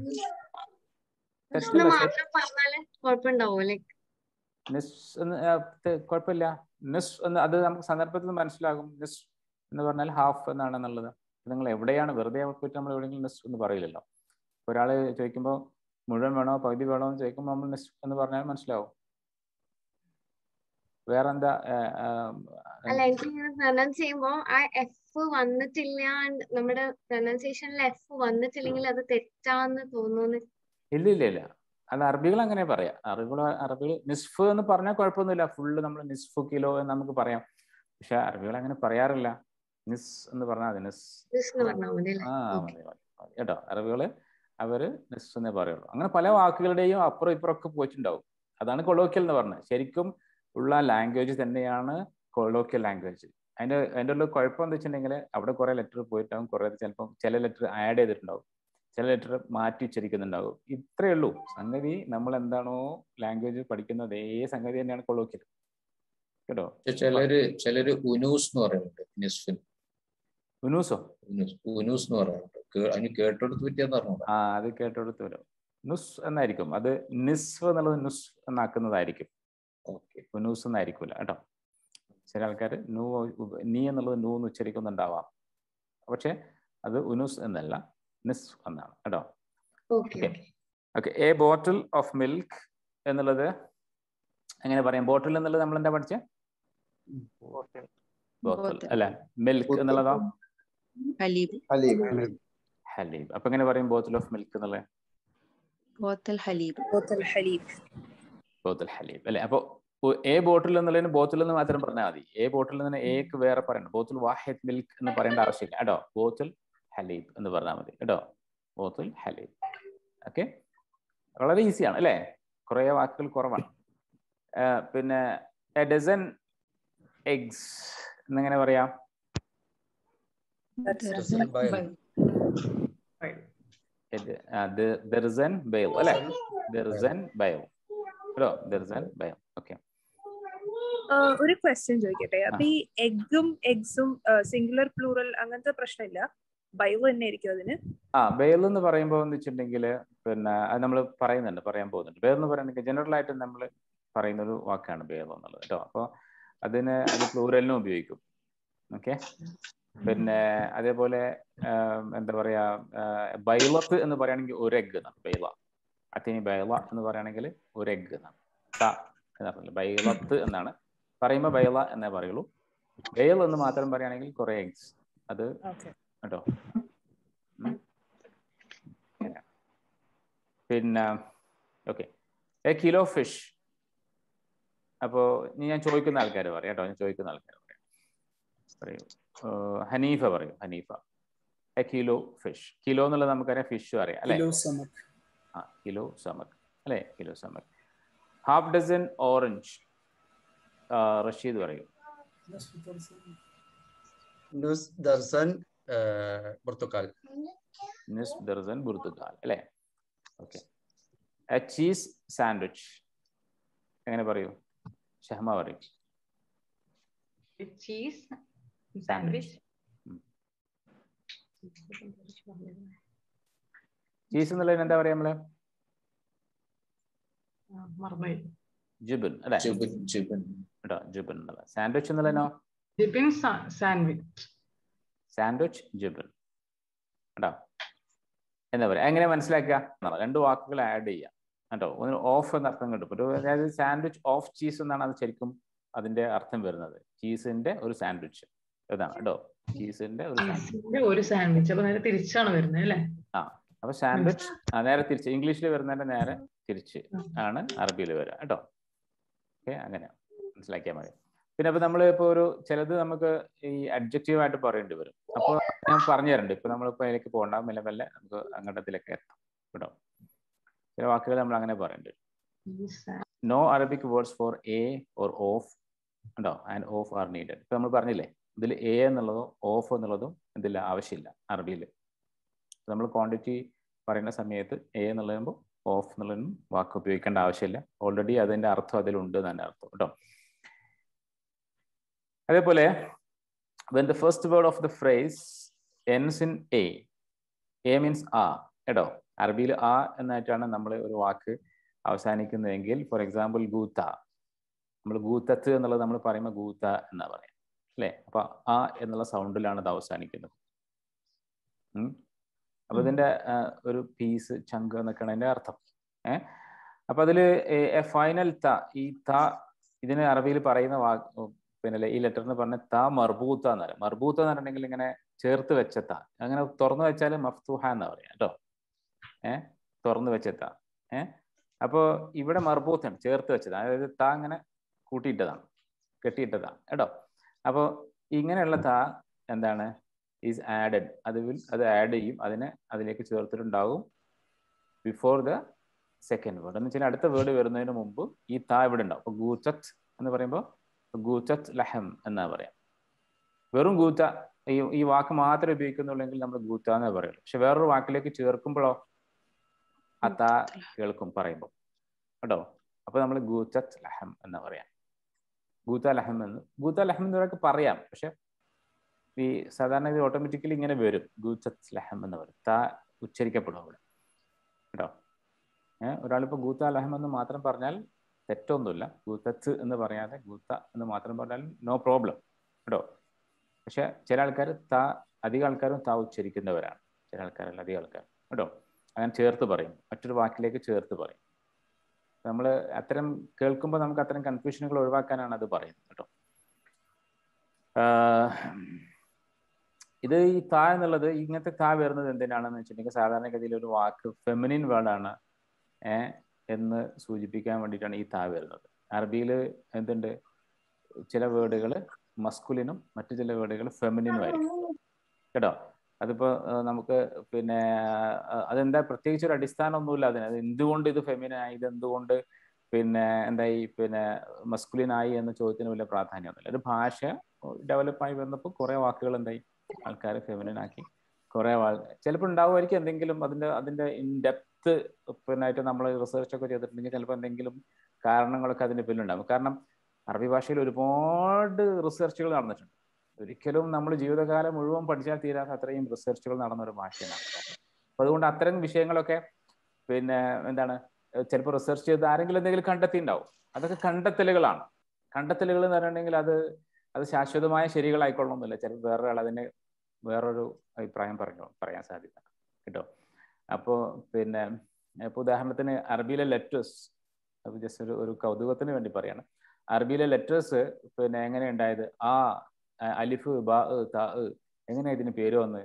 നുസ് തെറ്റല്ല മാത്രം പറഞ്ഞാല് കുഴപ്പമുണ്ടാവോ ലൈക്ക് നെസ് എന്ന് ആ, തെ- കുഴപ്പമില്ല നെസ് എന്ന് അത് നമുക്ക് സന്ദർഭത്തിൽ മനസ്സിലാകും നെസ് എന്ന് പറഞ്ഞാൽ ഹാഫ് എന്നാണെന്നുള്ളത് നിങ്ങൾ എവിടെയാണ് വെറുതെ പോയിട്ട് നമ്മൾ എവിടെയെങ്കിലും നെസ് എന്ന് പറയില്ലല്ലോ ഒരാൾ ചോദിക്കുമ്പോൾ മുഴുവൻ വേണോ പകുതി വേണോ എന്ന് ചോദിക്കുമ്പോൾ നമ്മൾ നെസ് എന്ന് പറഞ്ഞാൽ മനസ്സിലാവും വേറെന്താ ആ, ആ, അല്ല എനിക്ക് ഇങ്ങനെ പ്രൊനൗൺസ് ചെയ്യുമ്പോ ആ എഫ് വന്നിട്ടില്ല and നമ്മുടെ പ്രൊനൗൺസിയേഷനിൽ എഫ് വന്നിട്ടില്ലെങ്കിൽ അത് തെറ്റാന്ന് തോന്നുന്നു ഇല്ല ഇല്ല ഇല്ല അത് അറബികൾ അങ്ങനെ പറയാം അറബികൾ അറബികൾ നിസ്ഫ് എന്ന് പറഞ്ഞാൽ കുഴപ്പമൊന്നുമില്ല ഫുള്ള് നമ്മൾ നിസ്ഫു കിലോ എന്ന് നമുക്ക് പറയാം പക്ഷെ അറബികൾ അങ്ങനെ പറയാറില്ല നിസ് എന്ന് പറഞ്ഞാൽ മതി നിസ് നുസ് എന്ന് പറഞ്ഞാൽ മതി അല്ലേ ആ Okay. മതി മതി മതി. കേട്ടോ അറബികള് അവര് നിസ് എന്നേ പറയുള്ളൂ അങ്ങനെ പല വാക്കുകളുടെയും അപ്പുറം ഇപ്പുറം ഒക്കെ പോയിട്ടുണ്ടാവും അതാണ് കൊളോക്കിയൽ എന്ന് പറഞ്ഞത് ശരിക്കും ഉള്ള ലാംഗ്വേജ് തന്നെയാണ് കൊളോക്കിയൽ ലാംഗ്വേജ് അതിന്റെ അതിന്റെ ഉള്ള കുഴപ്പം എന്താ വെച്ചിട്ടുണ്ടെങ്കിൽ അവിടെ കുറെ ലെറ്റർ പോയിട്ടാവും കുറെ ചിലപ്പം ചില ലെറ്റർ ആഡ് ചെയ്തിട്ടുണ്ടാവും ചില ലെറ്റർ മാറ്റി ഉച്ചരിക്കുന്നുണ്ടാവും ഇത്രയേ ഉള്ളൂ സംഗതി നമ്മൾ എന്താണോ ലാംഗ്വേജ് പഠിക്കുന്നത് അതേ സംഗതി തന്നെയാണ് കൊളോക്കിയൽ കേട്ടോ പക്ഷെ ചിലര് ചിലര് ഉനൂസ് എന്ന് പറയുന്നുണ്ട് നിസ്ഫിൻ ഉനൂസോ ഉനൂസ് ഉനൂസ് എന്ന് പറയുന്നുണ്ട് കേ- അതിന് കേട്ടെടുത്ത് പറ്റിയെന്ന് പറഞ്ഞൂടാ ആ അത് കേട്ടോടുത്ത് വരും നുസ് എന്നായിരിക്കും അത് നിസ്ഫ് എന്നുള്ളത് നുസ് എന്നാക്കുന്നതായിരിക്കും ഓക്കെ ഉനൂസ് എന്നായിരിക്കില്ല കേട്ടോ ചില ആൾക്കാർ നൂ ഉപ- നീ എന്നുള്ളത് നൂ എന്ന് ഉച്ചരിക്കുന്നുണ്ടാവാം പക്ഷെ അത് ഉനൂസ് എന്നല്ല നിസ് എന്നാണ് കേട്ടോ okay Okay. Okay a bottle of milk എന്നുള്ളത് എങ്ങനെ പറയാം ബോട്ടിൽ എന്നുള്ളത് നമ്മൾ എന്താ പഠിച്ചേ ബോട്ടിൽ Bottle. അല്ല മിൽക്ക് എന്നുള്ളതോ ഹലീബ് ഹലീബ് അപ്പൊ എങ്ങനെ പറയും ബോട്ടിൽ ഓഫ് മിൽക്ക് എന്നുള്ളത് ബോത്തൽ ഹലീബ് ബോത്തൽ ഹലീബ് ബോത്തൽ ഹലീബ് അല്ലെ അപ്പൊ എ ബോട്ടിൽ എന്നുള്ളതിന് ബോട്ടിൽ എന്ന് മാത്രം പറഞ്ഞാൽ മതി എ ബോട്ടിൽ നിന്ന് എക്ക് വേറെ പറയണം ബോത്തിൽ വാഹിദ് മിൽക്ക് എന്ന് പറയേണ്ട ആവശ്യമില്ല കേട്ടോ ബോത്തിൽ ഹലീബ് എന്ന് പറഞ്ഞാൽ മതി കേട്ടോ ബോത്തിൽ ഹലീബ് ഓക്കെ വളരെ ഈസിയാണ് അല്ലേ കുറേ വാക്കുകൾ കുറവാണ് ആ, പിന്നെ എ ഡസൻ എഗ്സ് എന്നെങ്ങനെ പറയാം Dozen bile. ദർസൻ ബൈൽ അല്ലെ ദർസൻ ബൈൽ കേട്ടോ ദർസൻ ബൈൽ ഓക്കെ ഒരു ക്വസ്റ്റ്യൻ ചോദിക്കട്ടെ അപ്പൊ ഈ എഗ്ഗും എഗ്സും സിംഗുലർ പ്ലൂറൽ അങ്ങനത്തെ പ്രശ്നമില്ല ബൈവ് തന്നെ ആയിരിക്കും അതിന് ആ ബെയിൽ എന്ന് പറയുമ്പോൾ എന്ന് വെച്ചിട്ടുണ്ടെങ്കിൽ പിന്നെ അത് നമ്മൾ പറയുന്നുണ്ട് പറയാൻ പോകുന്നുണ്ട് ബെയിൽ എന്ന് പറയുന്നത് ജനറൽ ആയിട്ട് നമ്മൾ പറയുന്ന ഒരു വാക്കാണ് ബെയിൽ എന്നുള്ളത് കേട്ടോ അപ്പോൾ അതിന് അത് പ്ലൂറലിനും ഉപയോഗിക്കും ഓക്കെ പിന്നെ അതേപോലെ ആം, എന്താ പറയാ ആ, ബൈലത്ത് എന്ന് പറയുകയാണെങ്കിൽ ഒരു എഗ് എന്നാണ് ബൈല അത്തിനി ബൈല എന്ന് പറയുകയാണെങ്കിൽ ഒരു എഗ് എന്നാണ് ത എന്നറിയില്ല ബൈലത്ത് എന്നാണ് പറയുമ്പോൾ ബൈല എന്നേ പറയുള്ളൂ ബെയിൽ എന്ന് മാത്രം പറയുകയാണെങ്കിൽ കുറെ എഗ്സ് അത് ഓക്കെ കേട്ടോ ഉം. ഇല്ല. പിന്നെ ഓക്കെ എ കിലോ ഫിഷ് അപ്പോ ഇനി ഞാൻ ചോദിക്കുന്ന ആൾക്കാർ പറയാം കേട്ടോ ഞാൻ ചോദിക്കുന്ന ആൾക്കാർ പറയാം പറയൂ ഏർ ഹനീഫ പറയൂ Haneefa a kilo fish kilo എന്നുള്ളത് നമുക്കറിയാം ഫിഷ് അറിയാം അല്ലെ കിലോ സമക് ആ കിലോ സമക് അല്ലെ കിലോ സമക് ഹാഫ് ഡസൻ ഓറഞ്ച് റഷീദ് പറയൂ Nus Darsan uh, Portugal. നിസ് ദർസൻ ബുർത്തുക്കാൽ അല്ലേ ഓക്കെ എ ചീസ് സാൻഡ്വിച്ച് എങ്ങനെ പറയൂ ഷഹമ പറയൂ cheese Sandwich. sandwich ചീസ് എന്നുള്ളതിന് എന്താ പറയാ നമ്മള് മറന്നുപോയി ജുബിൻ അല്ലെ ജുബിൻ ജുബിൻ കേട്ടോ ജുബിൻ എന്നുള്ള സാൻഡ്വിച്ച് എന്നുള്ളതിനോ ഡിപ്പിൻ സാൻഡ്വിച്ച് സാൻഡ്വിച്ച് ജുബിൻ കേട്ടോ എന്താ പറയാ എങ്ങനെ മനസ്സിലാക്കുക എന്നാണ് രണ്ട് വാക്കുകൾ ആഡ് ചെയ്യാം കേട്ടോ ഒന്ന് ഓഫ് എന്ന അർത്ഥം കിട്ടും ഒരു അതായത് സാൻഡ്വിച്ച് ഓഫ് ചീസ് എന്നാണ് അത് ശരിക്കും അതിന്റെ അർത്ഥം വരുന്നത് ചീസിന്റെ ഒരു സാൻഡ്വിച്ച് ഇതാണ് കേട്ടോ ചീസിന്റെ ഒരു സാൻഡ്വിച്ച് ചീസിന്റെ ഒരു സാൻഡ്വിച്ച് അപ്പൊ നേരെ തിരിച്ചാണ് വരുന്നത് അല്ലേ ആ അപ്പൊ സാൻഡ്വിച്ച് നേരെ തിരിച്ച് ഇംഗ്ലീഷിൽ വരുന്നതിന്റെ നേരെ തിരിച്ച് ആണ് അറബിയിൽ വരിക കേട്ടോ ഓക്കെ അങ്ങനെ മനസ്സിലാക്കിയാൽ മതി പിന്നെ അപ്പൊ നമ്മൾ ഇപ്പോൾ ഒരു ചിലത് നമുക്ക് ഈ അഡ്ജക്റ്റീവ് ആയിട്ട് പറയേണ്ടി വരും അപ്പോൾ ഞാൻ പറഞ്ഞു തരണ്ട് ഇപ്പൊ നമ്മളിപ്പോ അതിലേക്ക് പോകണ്ട മെല്ലെ മെല്ലെ നമുക്ക് അങ്ങോട്ടത്തിലേക്ക് എത്താം കേട്ടോ ചില വാക്കുകൾ നമ്മൾ അങ്ങനെ പറയേണ്ടി വരും no Arabic words for a or of ഉണ്ടോ ആൻഡ് ഓഫ് ആർ നീഡഡ് ഇപ്പൊ നമ്മൾ പറഞ്ഞില്ലേ ഇതിൽ എ എന്നുള്ളതോ ഓഫ് എന്നുള്ളതും ഇതിൽ ആവശ്യമില്ല അറബിയിൽ നമ്മൾ ക്വാണ്ടിറ്റി പറയുന്ന സമയത്ത് എ എന്നുള്ളതുമ്പോൾ ഓഫ് എന്നുള്ളതിനും വാക്ക് ഉപയോഗിക്കേണ്ട ആവശ്യമില്ല ഓൾറെഡി അതിന്റെ അർത്ഥം അതിലുണ്ട് തന്നെ അർത്ഥം കേട്ടോ അതേപോലെ when the first word of the phrase ends in a a means ആ കേട്ടോ അറബിയിൽ ആ എന്നായിട്ടാണ് നമ്മൾ ഒരു വാക്ക് അവസാനിക്കുന്നതെങ്കിൽ ഫോർ എക്സാമ്പിൾ ഗൂത്ത നമ്മൾ ഗൂത്തത്ത് എന്നുള്ളത് നമ്മൾ പറയുമ്പോൾ ഗൂത്ത എന്നാ പറയാം അല്ലേ അപ്പൊ ആ എന്നുള്ള സൗണ്ടിലാണ് അത് അവസാനിക്കുന്നത് അപ്പൊ ഇതിന്റെ ഒരു പീസ് ചങ്ക് എന്നൊക്കെയാണ് അതിന്റെ അർത്ഥം ഏഹ് അപ്പൊ അതില് എ ഫൈനൽ ത ഈ ത ഇതിന് അറബിയിൽ പറയുന്ന വാക്ക് പിന്നെ ഈ ലെറ്ററിന് പറഞ്ഞ ത മർബൂത്ത എന്ന് പറയാം മർബൂത്ത എന്ന് പറഞ്ഞിട്ടുണ്ടെങ്കിൽ ഇങ്ങനെ ചേർത്ത് വെച്ച ത അങ്ങനെ തുറന്നു വെച്ചാൽ മഫ്തൂഹ എന്ന് പറയാം കേട്ടോ ഏഹ് തുറന്നു വെച്ച ത ഏഹ് അപ്പോ ഇവിടെ മർബൂത്താണ് ചേർത്ത് വെച്ചത് അതായത് ത അങ്ങനെ കൂട്ടിയിട്ടതാണ് കെട്ടിയിട്ടതാണ് കേട്ടോ അപ്പോൾ ഇങ്ങനെയുള്ള ത എന്താണ് ഈസ് ആഡഡ് അത് വിൽ അത് ആഡ് ചെയ്യും അതിനെ അതിലേക്ക് ചേർത്തിട്ടുണ്ടാവും ബിഫോർ ദ സെക്കൻഡ് വേർഡ് എന്ന് വെച്ചാൽ അടുത്ത വേർഡ് വരുന്നതിന് മുമ്പ് ഈ താ ഇവിടെ ഉണ്ടാവും അപ്പൊ ഗൂച്ചത്ത് എന്ന് പറയുമ്പോൾ ഗൂച്ചത്ത് ലഹം എന്നാ പറയാം വെറും ഗൂത്ത ഈ ഈ വാക്ക് മാത്രമേ ഉപയോഗിക്കുന്നുള്ളെങ്കിൽ നമ്മൾ ഗൂത്ത എന്നേ പറയുള്ളൂ പക്ഷെ വേറൊരു വാക്കിലേക്ക് ചേർക്കുമ്പോഴോ ആ താ കേൾക്കും പറയുമ്പോൾ കേട്ടോ അപ്പൊ നമ്മൾ ഗൂച്ചത്ത് ലഹം എന്നാ പറയാം ഗൂത്ത ലഹം എന്ന് ഗൂത്ത ലഹം എന്നൊക്കെ പറയാം പക്ഷെ ഈ സാധാരണ ഇത് ഓട്ടോമാറ്റിക്കലി ഇങ്ങനെ വരും ഗൂത്തത്ത് ലഹം എന്ന് പറയും താ ഉച്ചരിക്കപ്പെടും അവിടെ കേട്ടോ ഏഹ് ഒരാളിപ്പോ ഗൂത്ത ലഹം എന്ന് മാത്രം പറഞ്ഞാൽ തെറ്റൊന്നുമില്ല ഗൂത്തത്ത് എന്ന് പറയാതെ ഗൂത്ത എന്ന് മാത്രം പറഞ്ഞാൽ നോ പ്രോബ്ലം കേട്ടോ പക്ഷെ ചില ആൾക്കാർ താ അധികം ആൾക്കാരും താ ഉച്ചരിക്കുന്നവരാണ് ചില ആൾക്കാരല്ല അധികം ആൾക്കാർ കേട്ടോ അങ്ങനെ ചേർത്ത് പറയും മറ്റൊരു വാക്കിലേക്ക് ചേർത്ത് പറയും നമ്മൾ അത്തരം കേൾക്കുമ്പോൾ നമുക്ക് അത്തരം കൺഫ്യൂഷനുകൾ ഒഴിവാക്കാനാണ് അത് പറയുന്നത് കേട്ടോ ഇത് ഈ താ എന്നുള്ളത് ഇങ്ങനത്തെ താ വരുന്നത് എന്തിനാണെന്ന് വെച്ചിട്ടുണ്ടെങ്കിൽ സാധാരണഗതിയിൽ ഒരു വാക്ക് ഫെമിനിൻ വേർഡാണ് ഏഹ് എന്ന് സൂചിപ്പിക്കാൻ വേണ്ടിയിട്ടാണ് ഈ താ വരുന്നത് അറബിയിൽ എന്തുണ്ട് ചില വേർഡുകൾ മസ്കുലിനും മറ്റു ചില വേർഡുകൾ ഫെമിനിനും ആയിരിക്കും കേട്ടോ അതിപ്പോ നമുക്ക് പിന്നെ അതെന്താ പ്രത്യേകിച്ച് ഒരു അടിസ്ഥാനമൊന്നുമില്ല അതിന് അത് എന്തുകൊണ്ട് ഇത് ഫെമിനായി ഇത് എന്തുകൊണ്ട് പിന്നെ എന്തായി പിന്നെ മസ്കുലിനായി എന്ന ചോദ്യത്തിന് വലിയ പ്രാധാന്യമൊന്നുമില്ല ഒരു ഭാഷ ഡെവലപ്പായി വന്നപ്പോൾ കുറെ വാക്കുകൾ എന്തായി ആൾക്കാർ ഫെമിനാക്കി കുറെ ചിലപ്പോൾ ഉണ്ടാവുമായിരിക്കും എന്തെങ്കിലും അതിന്റെ അതിന്റെ ഇൻ ഡെപ്ത് പിന്നെ ആയിട്ട് നമ്മൾ റിസർച്ച് ഒക്കെ ചെയ്തിട്ടുണ്ടെങ്കിൽ ചിലപ്പോൾ എന്തെങ്കിലും കാരണങ്ങളൊക്കെ അതിന്റെ പിന്നിലുണ്ടാകും കാരണം അറബി ഭാഷയിൽ ഒരുപാട് റിസർച്ചുകൾ നടന്നിട്ടുണ്ട് ഒരിക്കലും നമ്മൾ ജീവിതകാലം മുഴുവൻ പഠിച്ചാൽ തീരാത്ത അത്രയും റിസർച്ചുകൾ നടന്ന ഒരു ഭാഷയാണ് അപ്പൊ അതുകൊണ്ട് അത്തരം വിഷയങ്ങളൊക്കെ പിന്നെ എന്താണ് ചിലപ്പോൾ റിസർച്ച് ചെയ്ത് ആരെങ്കിലും എന്തെങ്കിലും കണ്ടെത്തിയിട്ടുണ്ടാവും അതൊക്കെ കണ്ടെത്തലുകളാണ് കണ്ടെത്തലുകൾ എന്ന് പറഞ്ഞിട്ടുണ്ടെങ്കിൽ അത് അത് ശാശ്വതമായ ശരികളായിക്കൊള്ളണമെന്നില്ല ചിലപ്പോൾ വേറൊരാൾ അതിന് വേറൊരു അഭിപ്രായം പറഞ്ഞു പറയാൻ സാധ്യത കേട്ടോ അപ്പോൾ പിന്നെ ഇപ്പോൾ ഉദാഹരണത്തിന് അറബിയിലെ ലെറ്റേഴ്സ് അത് ജസ്റ്റ് ഒരു ഒരു കൗതുകത്തിന് വേണ്ടി പറയാണ് അറബിയിലെ ലെറ്റേഴ്സ് പിന്നെ എങ്ങനെ ഉണ്ടായത് ആ അലിഫ് ബ ത എങ്ങനെ ഇതിന് പേര് വന്ന്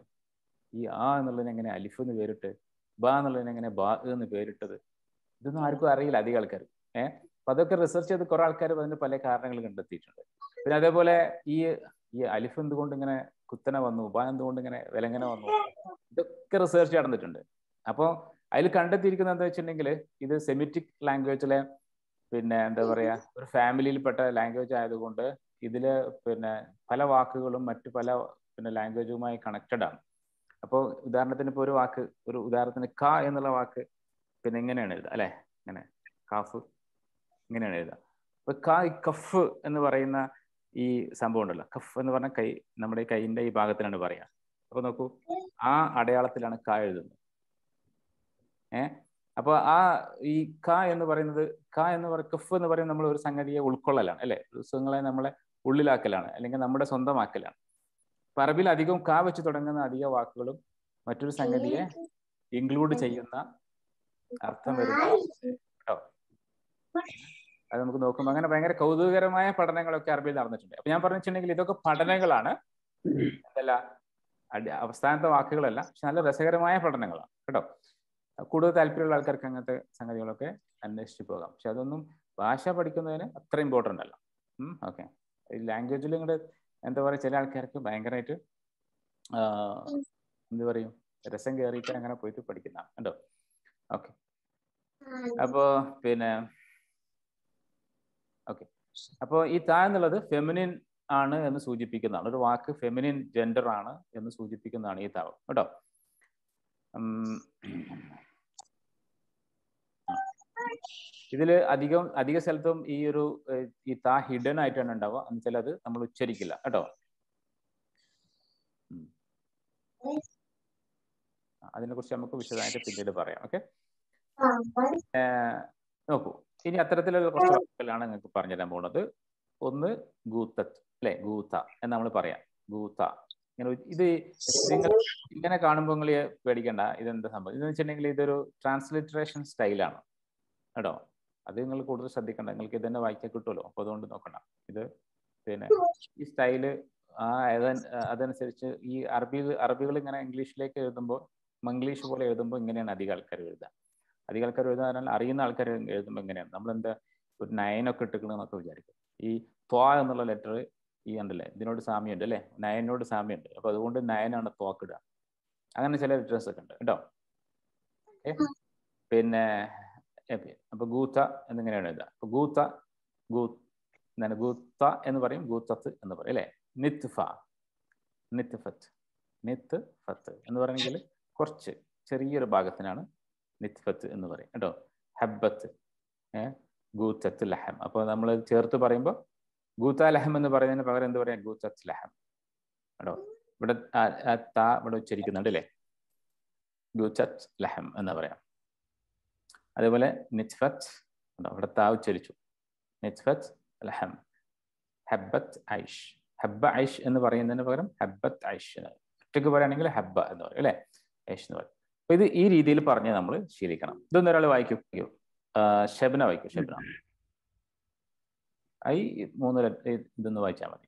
ഈ ആ എന്നുള്ളതിന് എങ്ങനെ അലിഫ് എന്ന് പേരിട്ട് ബ എന്നുള്ളതിന് എങ്ങനെ ബ എന്ന് പേരിട്ടത് ഇതൊന്നും ആർക്കും അറിയില്ല അധികം ആൾക്കാർ ഏഹ് അപ്പൊ അതൊക്കെ റിസർച്ച് ചെയ്ത് കുറെ ആൾക്കാർ അതിന് പല കാരണങ്ങൾ കണ്ടെത്തിയിട്ടുണ്ട് പിന്നെ അതേപോലെ ഈ ഈ അലിഫ് എന്തുകൊണ്ട് ഇങ്ങനെ കുത്തനെ വന്നു ബ എന്തുകൊണ്ട് ഇങ്ങനെ വിലങ്ങനെ വന്നു ഇതൊക്കെ റിസർച്ച് നടന്നിട്ടുണ്ട് അപ്പോൾ അതിൽ കണ്ടെത്തിയിരിക്കുന്നത് എന്താ വെച്ചിട്ടുണ്ടെങ്കിൽ ഇത് സെമിറ്റിക് ലാംഗ്വേജിലെ പിന്നെ എന്താ പറയാ ഒരു ഫാമിലിയിൽപ്പെട്ട ലാംഗ്വേജ് ആയതുകൊണ്ട് ഇതില് പിന്നെ പല വാക്കുകളും മറ്റു പല പിന്നെ ലാംഗ്വേജുമായി കണക്റ്റഡ് ആണ് അപ്പോൾ ഉദാഹരണത്തിന് ഇപ്പോൾ ഒരു വാക്ക് ഒരു ഉദാഹരണത്തിന് ക എന്നുള്ള വാക്ക് പിന്നെ എങ്ങനെയാണ് എഴുതുക അല്ലെ ഇങ്ങനെ കാഫ് ഇങ്ങനെയാണ് എഴുതുക അപ്പൊ ക കഫ് എന്ന് പറയുന്ന ഈ സംഭവം ഉണ്ടല്ലോ കഫ് എന്ന് പറഞ്ഞ കൈ നമ്മുടെ ഈ കൈയിന്റെ ഈ ഭാഗത്തിനാണ് പറയാ അപ്പൊ നോക്കൂ ആ അടയാളത്തിലാണ് ക എഴുതുന്നത് ഏ അപ്പൊ ആ ഈ ക എന്ന് പറയുന്നത് ക എന്ന് പറയുന്ന കഫ് എന്ന് പറയുന്നത് നമ്മൾ ഒരു സംഗതിയെ ഉൾക്കൊള്ളലാണ് അല്ലെ പുസ്തകങ്ങളെ നമ്മളെ ഉള്ളിലാക്കലാണ് അല്ലെങ്കിൽ നമ്മുടെ സ്വന്തമാക്കലാണ് അപ്പൊ അറബിൽ അധികം ക വെച്ച് തുടങ്ങുന്ന അധിക വാക്കുകളും മറ്റൊരു സംഗതിയെ ഇൻക്ലൂഡ് ചെയ്യുന്ന അർത്ഥം വരുന്ന കേട്ടോ അത് നമുക്ക് നോക്കുമ്പോൾ അങ്ങനെ ഭയങ്കര കൗതുകകരമായ പഠനങ്ങളൊക്കെ അറബിയിൽ നടന്നിട്ടുണ്ട് അപ്പൊ ഞാൻ പറഞ്ഞിട്ടുണ്ടെങ്കിൽ ഇതൊക്കെ പഠനങ്ങളാണ് എന്തല്ല അടി- അവസാനത്തെ വാക്കുകളല്ല പക്ഷെ നല്ല രസകരമായ പഠനങ്ങളാണ് കേട്ടോ കൂടുതൽ താല്പര്യമുള്ള ആൾക്കാർക്ക് അങ്ങനത്തെ സംഗതികളൊക്കെ അന്വേഷിച്ച് പോകാം പക്ഷെ അതൊന്നും ഭാഷ പഠിക്കുന്നതിന് അത്ര ഇമ്പോർട്ടൻ്റ് അല്ല ഓക്കെ ഈ ലാംഗ്വേജിൽ ഇങ്ങോട്ട് എന്താ പറയുക ചില ആൾക്കാർക്ക് ഭയങ്കരമായിട്ട് എന്ത് പറയും രസം കയറിയിട്ട് അങ്ങനെ പോയിട്ട് പഠിക്കുന്ന കേട്ടോ ഓക്കെ അപ്പോ പിന്നെ ഓക്കെ അപ്പോൾ ഈ താ എന്നുള്ളത് ഫെമിനിൻ ആണ് എന്ന് സൂചിപ്പിക്കുന്നതാണ് ഒരു വാക്ക് ഫെമിനിൻ ജെൻഡർ ആണ് എന്ന് സൂചിപ്പിക്കുന്നതാണ് ഈ താവ് കേട്ടോ ഉം. ഇതില് അധികം അധിക സ്ഥലത്തും ഈ ഒരു ഏഹ്, ഈ താ ഹിഡൻ ആയിട്ടാണ് ഉണ്ടാവുക എന്ന് വെച്ചാൽ അത് നമ്മൾ ഉച്ചരിക്കില്ല കേട്ടോ ഉം. അതിനെ കുറിച്ച് നമുക്ക് വിശദമായിട്ട് പിന്നീട് പറയാം ഓക്കെ നോക്കൂ ഇനി അത്തരത്തിലുള്ള കുറച്ച് വാക്കുകളാണ് നിങ്ങൾക്ക് പറഞ്ഞുതരാൻ പോകുന്നത് ഒന്ന് ഗൂത്തത്ത് അല്ലെ ഗൂത്ത എന്ന് നമ്മൾ പറയാം ഗൂത്ത ഇങ്ങനെ ഒരു- ഇത് നിങ്ങൾ ഇങ്ങനെ കാണുമ്പോൾ നിങ്ങൾ പേടിക്കണ്ട ഇതെന്താ സംഭവം ഇതെന്ന് വെച്ചിട്ടുണ്ടെങ്കിൽ ഇതൊരു ട്രാൻസ്ലിറ്ററേഷൻ സ്റ്റൈലാണ് കേട്ടോ അത് നിങ്ങൾ കൂടുതൽ ശ്രദ്ധിക്കണ്ട നിങ്ങൾക്ക് ഇത് തന്നെ വായിക്കാൻ കിട്ടുമല്ലോ അപ്പൊ അതുകൊണ്ട് നോക്കണ്ട ഇത് പിന്നെ ഈ സ്റ്റൈല് ആ അതൻ- അതനുസരിച്ച് ഈ അറബി അറബികൾ ഇങ്ങനെ ഇംഗ്ലീഷിലേക്ക് എഴുതുമ്പോൾ മംഗ്ലീഷ് പോലെ എഴുതുമ്പോൾ ഇങ്ങനെയാണ് അധികം ആൾക്കാർ എഴുതുക അധികം ആൾക്കാർ എഴുതാൻ പറഞ്ഞാൽ അറിയുന്ന ആൾക്കാർ എഴുതുമ്പോൾ എങ്ങനെയാണ് നമ്മൾ എന്താ ഒരു നയനൊക്കെ ഇട്ടിക്കണമെന്നൊക്കെ വിചാരിക്കും ഈ ത്വാ എന്നുള്ള ലെറ്റർ ഈ ഉണ്ടല്ലേ ഇതിനോട് സാമ്യമുണ്ട് അല്ലേ നയനോട് സാമ്യമുണ്ട് അപ്പൊ അതുകൊണ്ട് നയനാണ് ത്വാക്കിടുക അങ്ങനെ ചില ലെറ്റേഴ്സ് ഒക്കെ ഉണ്ട് കേട്ടോ ഏ? പിന്നെ ഏ, പി- അപ്പൊ ഗൂത്ത എന്നിങ്ങനെയാണ് എഴുതുക അപ്പൊ ഗൂത്ത ഗൂ എന്താണ് ഗൂത്ത എന്ന് പറയും ഗൂത്തത്ത് എന്ന് പറയും അല്ലേ നിത്ഫ നിത്ഫത്ത് നിത്ത് ഫത്ത് എന്ന് പറയണമെങ്കിൽ കുറച്ച് ചെറിയൊരു ഭാഗത്തിനാണ് നിത്ഫത്ത് എന്ന് പറയും കേട്ടോ ഹബ്ബത്ത് ഏഹ് ഗൂത്തത്ത് ലഹം അപ്പോൾ നമ്മൾ ചേർത്ത് പറയുമ്പോൾ ഗൂത്ത ലഹം എന്ന് പറയുന്നതിന് പകരം എന്ത് പറയാം ഗൂത്തത്ത് ലഹം കേട്ടോ ഇവിടെ ആ- ആ താ ഇവിടെ ഉച്ചരിക്കുന്നുണ്ട് അല്ലേ ഗൂത്തത്ത് ലഹം എന്ന് പറയാം അതേപോലെ നിത്ഫത്ത് ഉണ്ടോ? ഇവിടെ താ ഉച്ചരിച്ചു നിത്ഫത്ത് ലഹം ഹബ്ബത്ത് ഐഷ് ഹബ്ബ ഐഷ് എന്ന് പറയുന്നതിന് പകരം ഹബ്ബത്ത് ഐഷ് എന്ന് പറയും. ഒറ്റയ്ക്ക് പറയുകയാണെങ്കിൽ ഹബ്ബ എന്ന് പറയും അല്ലേ ഐഷ് എന്ന് പറയും അപ്പൊ ഇത് ഈ രീതിയിൽ പറഞ്ഞ് നമ്മൾ ശീലിക്കണം ഇതൊന്നും ഒരാൾ വായിക്കൂ വായിക്കൂ. ആ, ഷെബ്ന വായിക്കൂ ഷെബ്ന ഐ മൂന്ന് ലെ- ഇതൊന്ന് വായിച്ചാൽ മതി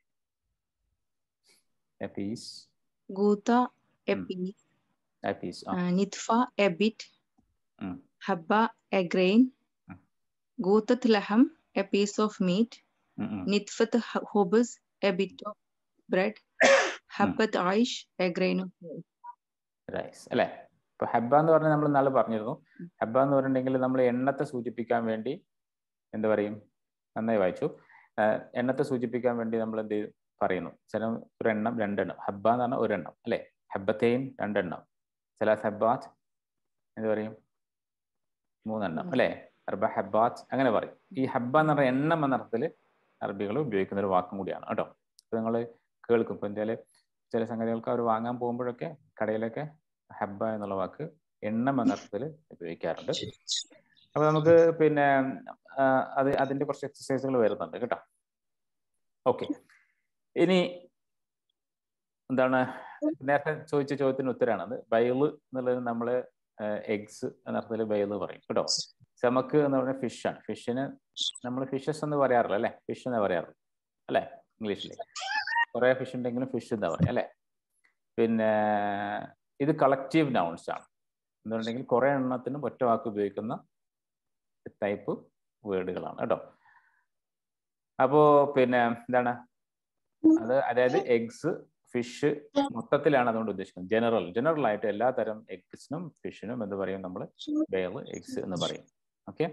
എപ്പീസ് Guta a piece, എപ്പീസ് ആ uh, Nitfa a bit, ഉം. Habba a grain, ഉം. Gutat laham a piece of meat, ഉം, ഉം. Nitfat hobus a bit of bread, Habbat aish a grain of rice. Rice അല്ലെ ഇപ്പൊ ഹബ്ബ എന്ന് പറഞ്ഞാൽ നമ്മൾ നാളെ പറഞ്ഞിരുന്നു ഹബ്ബ എന്ന് പറഞ്ഞിട്ടുണ്ടെങ്കിൽ നമ്മൾ എണ്ണത്തെ സൂചിപ്പിക്കാൻ വേണ്ടി എന്താ പറയും നന്നായി വായിച്ചു ആഹ് എണ്ണത്തെ സൂചിപ്പിക്കാൻ വേണ്ടി നമ്മൾ എന്ത് ചെയ്യും? പറയുന്നു ചില ഒരെണ്ണം രണ്ടെണ്ണം ഹബ്ബ എന്ന് പറഞ്ഞാൽ ഒരെണ്ണം അല്ലെ ഹബ്ബത്തെയും രണ്ടെണ്ണം ചില ഹബ്ബാത്ത് എന്ത് പറയും മൂന്നെണ്ണം അല്ലെ അർബ ഹബ്ബാത്ത് അങ്ങനെ പറയും ഈ ഹബ്ബ എന്ന് പറഞ്ഞ എണ്ണം എന്ന അർത്ഥത്തിൽ അറബികൾ ഉപയോഗിക്കുന്ന ഒരു വാക്കും കൂടിയാണ് കേട്ടോ അപ്പൊ നിങ്ങൾ കേൾക്കും ഇപ്പൊ എന്തായാലും ചില സംഗതികൾക്ക് അവർ വാങ്ങാൻ പോകുമ്പോഴൊക്കെ കടയിലൊക്കെ ഹബ്ബ എന്നുള്ള വാക്ക് എണ്ണം എന്ന അർത്ഥത്തിൽ ഉപയോഗിക്കാറുണ്ട് അപ്പൊ നമുക്ക് പിന്നെ ആ, അത് അതിന്റെ കുറച്ച് എക്സസൈസുകൾ വരുന്നുണ്ട് കേട്ടോ ഓക്കെ ഇനി എന്താണ് നേരത്തെ ചോദിച്ച ചോദ്യത്തിന് ഉത്തരമാണ് അത് ബൈള് എന്നുള്ളത് നമ്മള് എഗ്സ് എന്ന അർത്ഥത്തിൽ ബൈള് പറയും കേട്ടോ ചമക്ക് എന്ന് പറഞ്ഞ ഫിഷ് ആണ് ഫിഷിന് നമ്മൾ ഫിഷസ് എന്ന് പറയാറില്ല അല്ലെ ഫിഷ് എന്ന് പറയാറുള്ളൂ അല്ലെ ഇംഗ്ലീഷിൽ കുറെ ഫിഷ് ഉണ്ടെങ്കിലും ഫിഷ് എന്താ പറയാ അല്ലെ പിന്നെ ഇത് കളക്റ്റീവ് നൗൺസ് ആണ് എന്നുണ്ടെങ്കിൽ കുറെ എണ്ണത്തിനും ഒറ്റ വാക്ക് ഉപയോഗിക്കുന്ന ടൈപ്പ് വേർഡുകളാണ് കേട്ടോ അപ്പോ പിന്നെ എന്താണ് അത് അതായത് എഗ്സ് ഫിഷ് മൊത്തത്തിലാണ് അതുകൊണ്ട് ഉദ്ദേശിക്കുന്നത് ജനറൽ ജനറൽ ആയിട്ട് എല്ലാ തരം എഗ്സിനും ഫിഷിനും എന്ന് പറയും നമ്മൾ ബെയർ എഗ്സ് എന്ന് പറയും ഓക്കെ